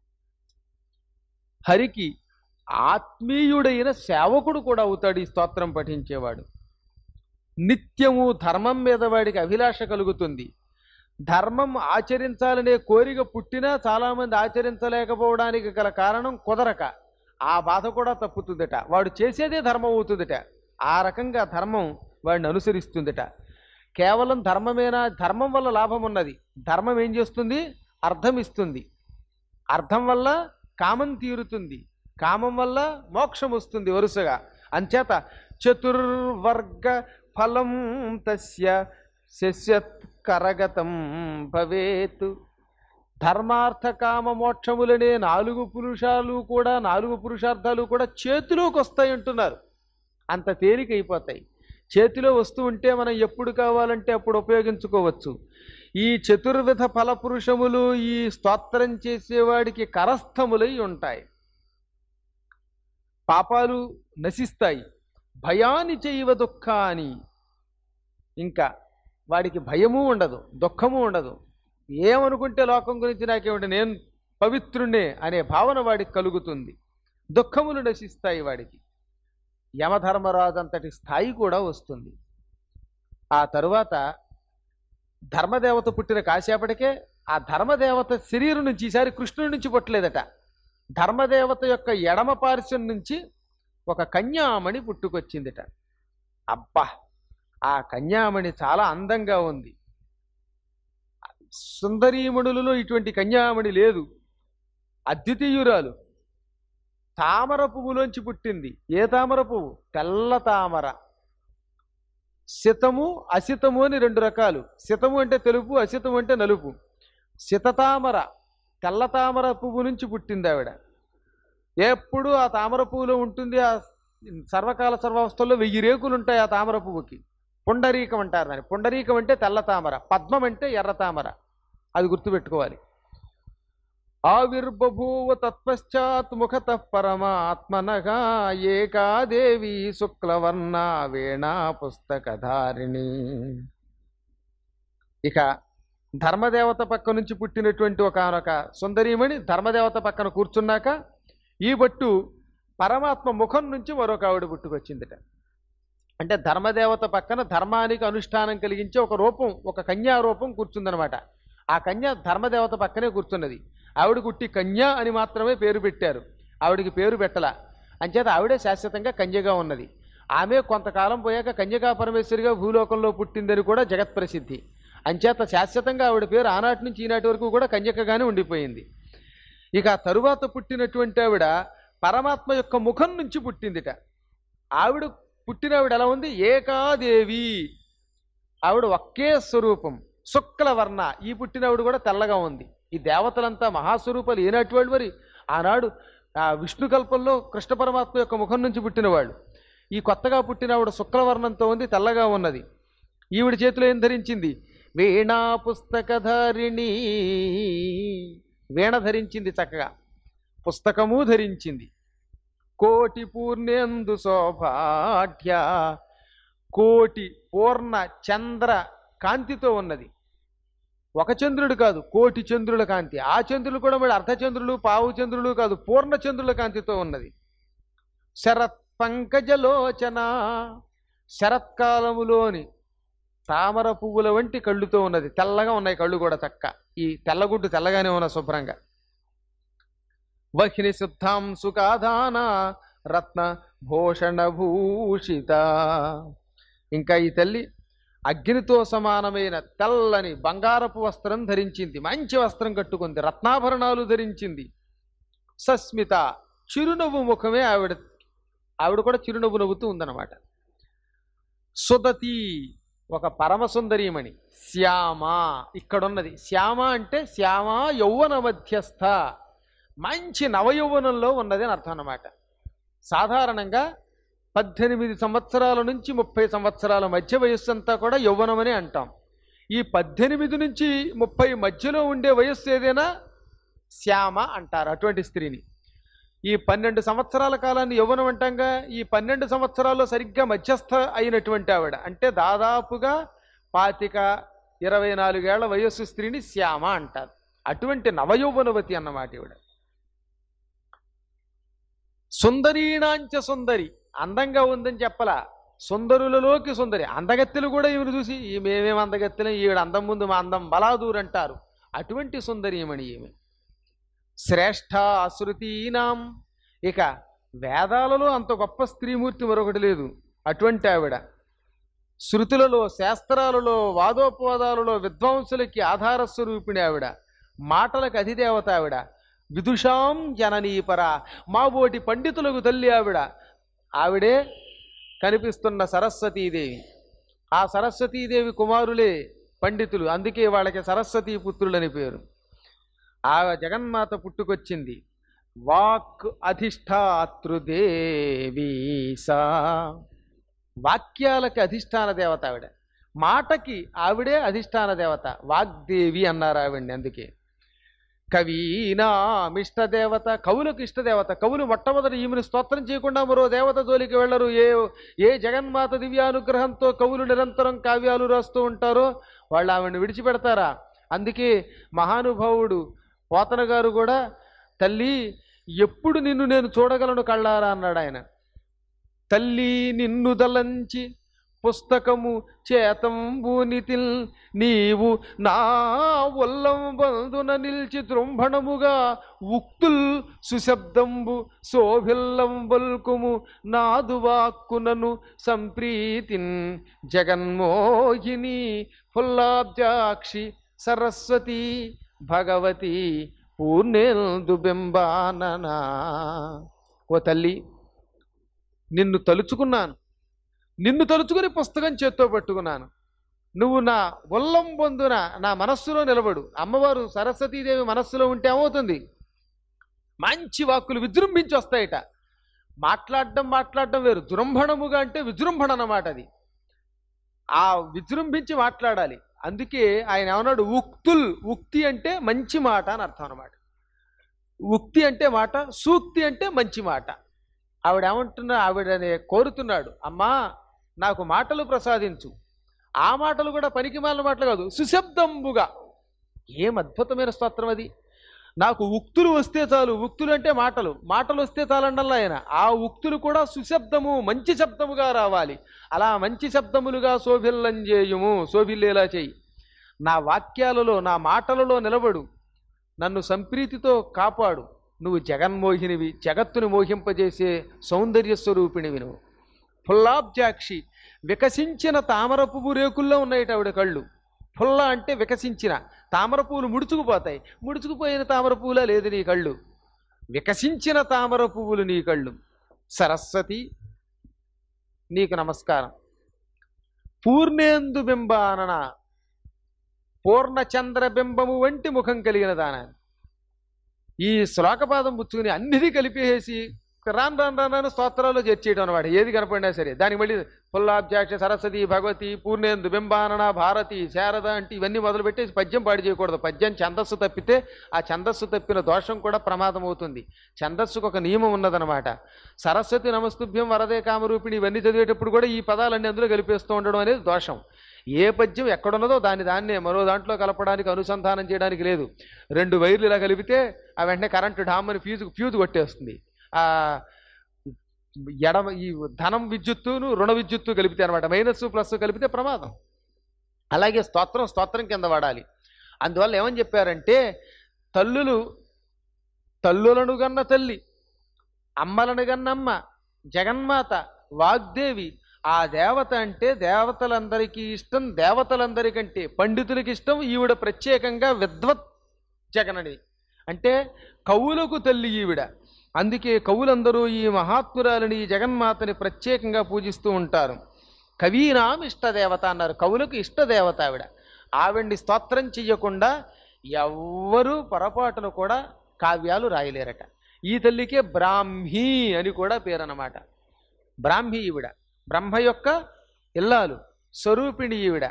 హరికి ఆత్మీయుడైన సేవకుడు కూడా అవుతాడు ఈ స్తోత్రం పఠించేవాడు నిత్యము ధర్మం మీద వాడికి అభిలాష కలుగుతుంది ధర్మం ఆచరించాలనే కోరిక పుట్టినా చాలామంది ఆచరించలేకపోవడానికి గల కారణం కుదరక ఆ బాధ కూడా తప్పుతుందట వాడు చేసేదే ధర్మం అవుతుందట ఆ రకంగా ధర్మం వాడిని అనుసరిస్తుందట కేవలం ధర్మమేనా ధర్మం వల్ల లాభం ఉన్నది ధర్మం ఏం చేస్తుంది అర్థం ఇస్తుంది అర్థం వల్ల కామం తీరుతుంది కామం వల్ల మోక్షం వస్తుంది వరుసగా అంచేత చతుర్వర్గ ఫలం తస్య శస్యత్ కరగతం భవేత్ ధర్మార్థ కామ మోక్షములనే నాలుగు పురుషాలు కూడా నాలుగు పురుషార్థాలు కూడా చేతిలోకి వస్తాయి అంటున్నారు అంత తేలిక అయిపోతాయి చేతిలో వస్తూ ఉంటే మనం ఎప్పుడు కావాలంటే అప్పుడు ఉపయోగించుకోవచ్చు ఈ చతుర్విధ ఫలపురుషములు ఈ స్తోత్రం చేసేవాడికి కరస్థములై ఉంటాయి పాపాలు నశిస్తాయి భయాన్ని చేయవ దుఃఖాని ఇంకా వాడికి భయము ఉండదు దుఃఖము ఉండదు ఏమనుకుంటే లోకం గురించి నాకేమిటి నేను పవిత్రుణ్ణే అనే భావన వాడికి కలుగుతుంది దుఃఖములు నశిస్తాయి వాడికి యమధర్మరాజు అంతటి స్థాయి కూడా వస్తుంది ఆ తరువాత ధర్మదేవత పుట్టిన కాసేపటికే ఆ ధర్మదేవత శరీరం నుంచి ఈసారి కృష్ణుడి నుంచి పుట్టలేదట ధర్మదేవత యొక్క ఎడమ పార్శ్వం నుంచి ఒక కన్యామణి పుట్టుకొచ్చిందిట అబ్బా ఆ కన్యామణి చాలా అందంగా ఉంది సుందరీమణులలో ఇటువంటి కన్యామణి లేదు అద్వితీయురాలు తామర పువ్వులోంచి పుట్టింది ఏ తామర పువ్వు తెల్ల తామర శితము అసితము అని రెండు రకాలు శితము అంటే తెలుపు అసితము అంటే నలుపు శితతామర తెల్ల తామర పువ్వు నుంచి పుట్టింది ఆవిడ ఎప్పుడు ఆ తామర పువ్వులో ఉంటుంది ఆ సర్వకాల సర్వావస్థల్లో వెయ్యి రేకులు ఉంటాయి ఆ తామర పువ్వుకి పుండరీకం అంటారు దాన్ని పుండరీకం అంటే తెల్ల తామర పద్మం అంటే ఎర్ర తామర అది గుర్తుపెట్టుకోవాలి ఆవిర్బభూవ తత్పశ్చాత్ ముఖత పరమాత్మనగా ఏకాదేవి శుక్లవర్ణ వేణా పుస్తకధారిణి ఇక ధర్మదేవత పక్క నుంచి పుట్టినటువంటి ఒకనొక సుందరీమణి ధర్మదేవత పక్కన కూర్చున్నాక ఈ బట్టు పరమాత్మ ముఖం నుంచి మరొక ఆవిడ పుట్టుకొచ్చిందిట అంటే ధర్మదేవత పక్కన ధర్మానికి అనుష్ఠానం కలిగించే ఒక రూపం ఒక కన్యా రూపం కూర్చుందనమాట ఆ కన్య ధర్మదేవత పక్కనే కూర్చున్నది ఆవిడ కుట్టి కన్య అని మాత్రమే పేరు పెట్టారు ఆవిడికి పేరు పెట్టలా అంచేత ఆవిడే శాశ్వతంగా కన్యగా ఉన్నది ఆమె కొంతకాలం పోయాక కన్యకా పరమేశ్వరిగా భూలోకంలో పుట్టిందని కూడా జగత్ ప్రసిద్ధి అంచేత శాశ్వతంగా ఆవిడ పేరు ఆనాటి నుంచి ఈనాటి వరకు కూడా కన్యకగానే ఉండిపోయింది ఇక ఆ తరువాత పుట్టినటువంటి ఆవిడ పరమాత్మ యొక్క ముఖం నుంచి పుట్టిందిట ఆవిడ పుట్టిన ఆవిడ ఎలా ఉంది ఏకాదేవి ఆవిడ ఒకే స్వరూపం శుక్లవర్ణ ఈ పుట్టినవిడు కూడా తెల్లగా ఉంది ఈ దేవతలంతా మహాస్వరూపాలు ఏనాటి వాళ్ళు మరి ఆనాడు ఆ విష్ణు కల్పంలో కృష్ణ పరమాత్మ యొక్క ముఖం నుంచి పుట్టినవాళ్ళు ఈ కొత్తగా పుట్టినవిడ శుక్లవర్ణంతో ఉంది తెల్లగా ఉన్నది ఈవిడ చేతిలో ఏం ధరించింది వీణా పుస్తకధారిణి వీణ ధరించింది చక్కగా పుస్తకము ధరించింది కోటి పూర్ణేందు శోభాఢ్య కోటి పూర్ణ చంద్ర కాంతితో ఉన్నది ఒక చంద్రుడు కాదు కోటి చంద్రుల కాంతి ఆ చంద్రులు కూడా మళ్ళీ అర్ధచంద్రులు పావు చంద్రులు కాదు పూర్ణ చంద్రుల కాంతితో ఉన్నది శరత్ పంకజలోచన శరత్కాలములోని తామర పువ్వుల వంటి కళ్ళుతో ఉన్నది తెల్లగా ఉన్నాయి కళ్ళు కూడా చక్క ఈ తెల్లగుడ్డు తెల్లగానే ఉన్న శుభ్రంగా వహిని శుద్ధాం సుఖాధాన రత్న భూషణ భూషిత ఇంకా ఈ తల్లి అగ్నితో సమానమైన తెల్లని బంగారపు వస్త్రం ధరించింది మంచి వస్త్రం కట్టుకుంది రత్నాభరణాలు ధరించింది సస్మిత చిరునవ్వు ముఖమే ఆవిడ ఆవిడ కూడా చిరునవ్వు నవ్వుతూ ఉందన్నమాట సుదతి ఒక పరమ సుందరీమణి శ్యామ ఇక్కడున్నది శ్యామ అంటే శ్యామ యౌవన మధ్యస్థ మంచి నవయౌవనంలో ఉన్నది అని అర్థం అన్నమాట సాధారణంగా పద్దెనిమిది సంవత్సరాల నుంచి ముప్పై సంవత్సరాల మధ్య వయస్సు అంతా కూడా యౌవనమని అంటాం ఈ పద్దెనిమిది నుంచి ముప్పై మధ్యలో ఉండే వయస్సు ఏదైనా శ్యామ అంటారు అటువంటి స్త్రీని ఈ పన్నెండు సంవత్సరాల కాలాన్ని యవ్వనం అంటాంగా ఈ పన్నెండు సంవత్సరాల్లో సరిగ్గా మధ్యస్థ అయినటువంటి ఆవిడ అంటే దాదాపుగా పాతిక ఇరవై నాలుగేళ్ల వయస్సు స్త్రీని శ్యామ అంటారు అటువంటి నవయౌవనవతి అన్నమాట ఈవిడ సుందరీణాంచ సుందరి అందంగా ఉందని చెప్పలా సుందరులలోకి సుందరి అందగత్తెలు కూడా ఈమెను చూసి ఈమెమేం అందగత్తెలు ఈవిడ అందం ముందు మా అందం బలాదూర్ అంటారు అటువంటి సుందరీమణి ఈమె శ్రేష్ఠ శృతీనాం ఇక వేదాలలో అంత గొప్ప స్త్రీమూర్తి మరొకటి లేదు అటువంటి ఆవిడ శృతులలో శాస్త్రాలలో వాదోపవాదాలలో విద్వాంసులకి ఆధార స్వరూపిణి ఆవిడ మాటలకు అధిదేవత ఆవిడ విదుషాం జననీపర మాబోటి పండితులకు తల్లి ఆవిడ ఆవిడే కనిపిస్తున్న సరస్వతీదేవి ఆ సరస్వతీదేవి కుమారులే పండితులు అందుకే వాళ్ళకి సరస్వతీ పుత్రులని పేరు ఆ జగన్మాత పుట్టుకొచ్చింది వాక్ అధిష్టాతృదేవి సా వాక్యాలకి అధిష్టాన దేవత ఆవిడ మాటకి ఆవిడే అధిష్టాన దేవత వాగ్దేవి అన్నారు ఆవిడ్ని అందుకే కవీనామిష్ట దేవత కవులకు ఇష్టదేవత కవులు మొట్టమొదటి ఈమెను స్తోత్రం చేయకుండా మరో దేవత జోలికి వెళ్ళరు ఏ ఏ జగన్మాత దివ్యానుగ్రహంతో కవులు నిరంతరం కావ్యాలు రాస్తూ ఉంటారో వాళ్ళు ఆవిడని విడిచిపెడతారా అందుకే మహానుభావుడు పోతన గారు కూడా తల్లి ఎప్పుడు నిన్ను నేను చూడగలను కళ్ళారా అన్నాడు ఆయన తల్లి నిన్ను దలంచి పుస్తకము చేతంబూనితిల్ నీవు నా ఉల్లం బంధున నిల్చి దృంభణముగా ఉక్తుల్ సుశబ్దంబు శోభిల్లం బల్కుము నాదు వాక్కునను సంప్రీతిన్ జగన్మోహిని ఫుల్లాబ్జాక్షి సరస్వతి భగవతి పూర్ణేందు బింబాననా ఓ తల్లి నిన్ను తలుచుకున్నాను నిన్ను తలుచుకుని పుస్తకం చేత్తో పట్టుకున్నాను నువ్వు నా ఉల్లం పొందున నా మనస్సులో నిలబడు అమ్మవారు సరస్వతీదేవి మనస్సులో ఉంటే ఏమవుతుంది మంచి వాక్కులు విజృంభించి వస్తాయట మాట్లాడడం మాట్లాడడం వేరు జృంభణముగా అంటే విజృంభణ అన్నమాట అది ఆ విజృంభించి మాట్లాడాలి అందుకే ఆయన ఏమన్నాడు ఉక్తుల్ ఉక్తి అంటే మంచి మాట అని అర్థం అన్నమాట ఉక్తి అంటే మాట సూక్తి అంటే మంచి మాట ఆవిడ ఏమంటున్నా ఆవిడని కోరుతున్నాడు అమ్మా నాకు మాటలు ప్రసాదించు ఆ మాటలు కూడా పనికి మాలిన మాటలు కాదు సుశబ్దంబుగా ఏం అద్భుతమైన స్తోత్రం అది నాకు ఉక్తులు వస్తే చాలు ఉక్తులు అంటే మాటలు మాటలు వస్తే చాలండల్లా ఆయన ఆ ఉక్తులు కూడా సుశబ్దము మంచి శబ్దముగా రావాలి అలా మంచి శబ్దములుగా శోభిల్లం చేయుము శోభిల్లేలా చేయి నా వాక్యాలలో నా మాటలలో నిలబడు నన్ను సంప్రీతితో కాపాడు నువ్వు జగన్మోహినివి జగత్తును మోహింపజేసే సౌందర్య స్వరూపిణివి నువ్వు ఫుల్లాబ్జాక్షి వికసించిన తామర పువ్వు రేకుల్లో ఉన్నాయట ఆవిడ కళ్ళు ఫుల్ల అంటే వికసించిన తామర పువ్వులు ముడుచుకుపోతాయి ముడుచుకుపోయిన తామర పువ్వులా లేదు నీ కళ్ళు వికసించిన తామర పువ్వులు నీ కళ్ళు సరస్వతి నీకు నమస్కారం పూర్ణేందు బింబానన పూర్ణ చంద్ర బింబము వంటి ముఖం కలిగిన దాన ఈ శ్లోకపాదం పుచ్చుకుని అన్నిటి కలిపేసి రాను రాను రాను రాను స్తోత్రాలు చేర్చేయడం అనమాట ఏది కనపడినా సరే దానికి మళ్ళీ పుల్లాబ్జాక్ష సరస్వతి భగవతి పూర్ణేందు బింబానన భారతి శారద అంటే ఇవన్నీ మొదలు పెట్టేసి పద్యం పాడు చేయకూడదు పద్యం ఛందస్సు తప్పితే ఆ ఛందస్సు తప్పిన దోషం కూడా ప్రమాదం అవుతుంది ఛందస్సుకు ఒక నియమం ఉన్నదనమాట సరస్వతి నమస్తుభ్యం వరదే కామరూపిణి ఇవన్నీ చదివేటప్పుడు కూడా ఈ పదాలన్నీ అందులో కలిపేస్తూ ఉండడం అనేది దోషం ఏ పద్యం ఎక్కడున్నదో దాన్ని దాన్నే మరో దాంట్లో కలపడానికి అనుసంధానం చేయడానికి లేదు రెండు వైర్లు ఇలా కలిపితే ఆ వెంటనే కరెంటు డామ్మని ఫ్యూజు ఫ్యూజ్ కొట్టేస్తుంది ఆ ఎడమ ఈ ధనం విద్యుత్తును రుణ విద్యుత్తు కలిపితే అనమాట మైనస్ ప్లస్ కలిపితే ప్రమాదం అలాగే స్తోత్రం స్తోత్రం కింద వాడాలి అందువల్ల ఏమని చెప్పారంటే తల్లులు తల్లులను గన్న తల్లి అమ్మలను గన్నమ్మ జగన్మాత వాగ్దేవి ఆ దేవత అంటే దేవతలందరికీ ఇష్టం దేవతలందరికంటే పండితులకి ఇష్టం ఈవిడ ప్రత్యేకంగా విద్వత్ జగనని అంటే కవులకు తల్లి ఈవిడ అందుకే కవులందరూ ఈ మహాత్మురాలని ఈ జగన్మాతని ప్రత్యేకంగా పూజిస్తూ ఉంటారు కవీనాం ఇష్టదేవత అన్నారు కవులకు ఇష్టదేవత ఆవిడ ఆవిడ్ని స్తోత్రం చెయ్యకుండా ఎవ్వరూ పొరపాటును కూడా కావ్యాలు రాయలేరట ఈ తల్లికే బ్రాహ్మీ అని కూడా పేరన్నమాట బ్రాహ్మీ ఈవిడ బ్రహ్మ యొక్క ఇల్లాలు స్వరూపిణి ఈవిడ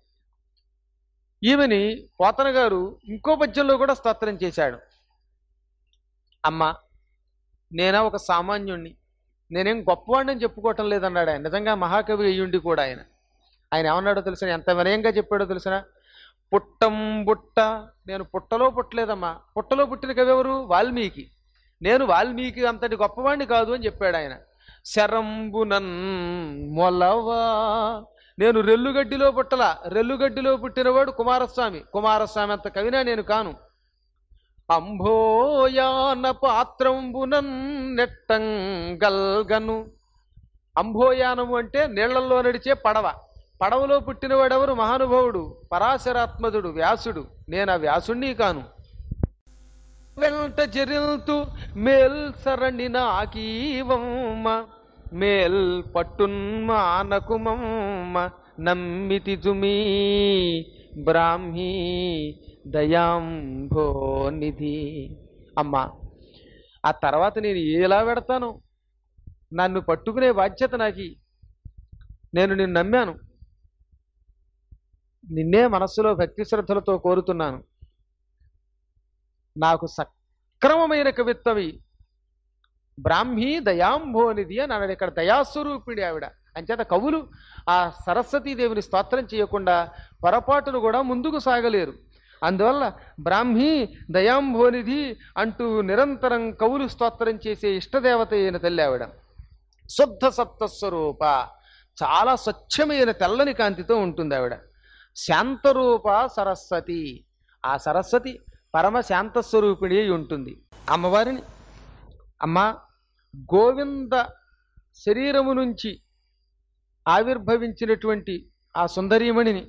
ఈమెని పోతన గారు ఇంకో పద్యంలో కూడా స్తోత్రం చేశాడు అమ్మ నేనా ఒక సామాన్యుణ్ణి నేనేం గొప్పవాడిని చెప్పుకోవటం లేదన్నాడు ఆయన నిజంగా మహాకవి అయ్యుండి కూడా ఆయన ఆయన ఏమన్నాడో తెలిసిన ఎంత వినయంగా చెప్పాడో తెలిసిన పుట్టం బుట్ట నేను పుట్టలో పుట్టలేదమ్మా పుట్టలో పుట్టిన కవి ఎవరు వాల్మీకి నేను వాల్మీకి అంతటి గొప్పవాణ్ణి కాదు అని చెప్పాడు ఆయన శరంబునన్ మొలవా నేను రెల్లుగడ్డిలో పుట్టలా రెల్లుగడ్డిలో పుట్టినవాడు కుమారస్వామి కుమారస్వామి అంత కవినా నేను కాను అంభోయాన పాత్రంబునన్ నెట్టంగల్గను అంభోయానము అంటే నీళ్లలో నడిచే పడవ పడవలో పుట్టినవాడెవరు మహానుభావుడు పరాశరాత్మజుడు వ్యాసుడు నేను ఆ వ్యాసుణ్ణి కాను వెంట చెరిల్తు మేల్ సరణి నాకీవమ్మ మేల్ పట్టున్మానకుమమ్మ నమ్మితి జుమీ బ్రాహ్మీ దయాంభో నిధి అమ్మా ఆ తర్వాత నేను ఎలా పెడతాను నన్ను పట్టుకునే బాధ్యత నాకి నేను నిన్ను నమ్మాను నిన్నే మనస్సులో భక్తి శ్రద్ధలతో కోరుతున్నాను నాకు సక్రమమైన కవిత్వవి బ్రాహ్మీ దయాంభోనిధి అని అన్నాడు ఇక్కడ దయాస్వరూపిణి ఆవిడ అంచేత కవులు ఆ సరస్వతీదేవిని స్తోత్రం చేయకుండా పొరపాటును కూడా ముందుకు సాగలేరు అందువల్ల బ్రాహ్మీ దయాంభోనిధి అంటూ నిరంతరం కవులు స్తోత్రం చేసే ఇష్టదేవత అయిన తల్లి ఆవిడ శుద్ధ సప్తస్వరూప చాలా స్వచ్ఛమైన తెల్లని కాంతితో ఉంటుంది ఆవిడ శాంతరూప సరస్వతి ఆ సరస్వతి పరమ శాంత స్వరూపిణి అయి ఉంటుంది అమ్మవారిని అమ్మ గోవింద శరీరము నుంచి ఆవిర్భవించినటువంటి ఆ సుందరీమణిని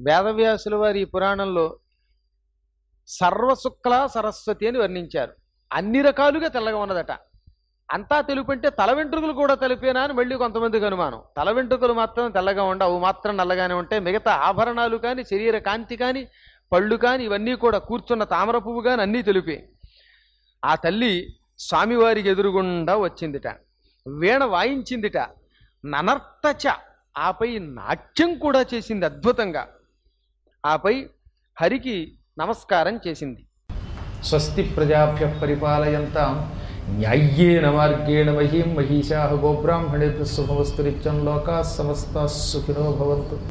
వేదవ్యాసుల వారి ఈ పురాణంలో సర్వశుక్ల సరస్వతి అని వర్ణించారు అన్ని రకాలుగా తెల్లగా ఉన్నదట అంతా తెలుపు అంటే తల వెంట్రుకలు కూడా తెలిపేనా అని మళ్ళీ కొంతమందికి అనుమానం తల వెంట్రుకలు మాత్రం తెల్లగా ఉండ అవి మాత్రం నల్లగానే ఉంటాయి మిగతా ఆభరణాలు కానీ శరీర కాంతి కానీ పళ్ళు కానీ ఇవన్నీ కూడా కూర్చున్న తామర పువ్వు కానీ అన్నీ తెలిపే ఆ తల్లి స్వామివారికి ఎదురుగుండా వచ్చిందిట వీణ వాయించిందిట ననర్తచ ఆపై నాట్యం కూడా చేసింది అద్భుతంగా ఆపై హరికి నమస్కారం చేసింది స్వస్తి ప్రజాభ్య పరిపాలయంతాం న్యాయ్యేన మార్గేణ మహీం మహిషా గోబ్రాహ్మణేభ్య శుభమస్తు నిత్యం లోకా సమస్త సుఖినో భవంతు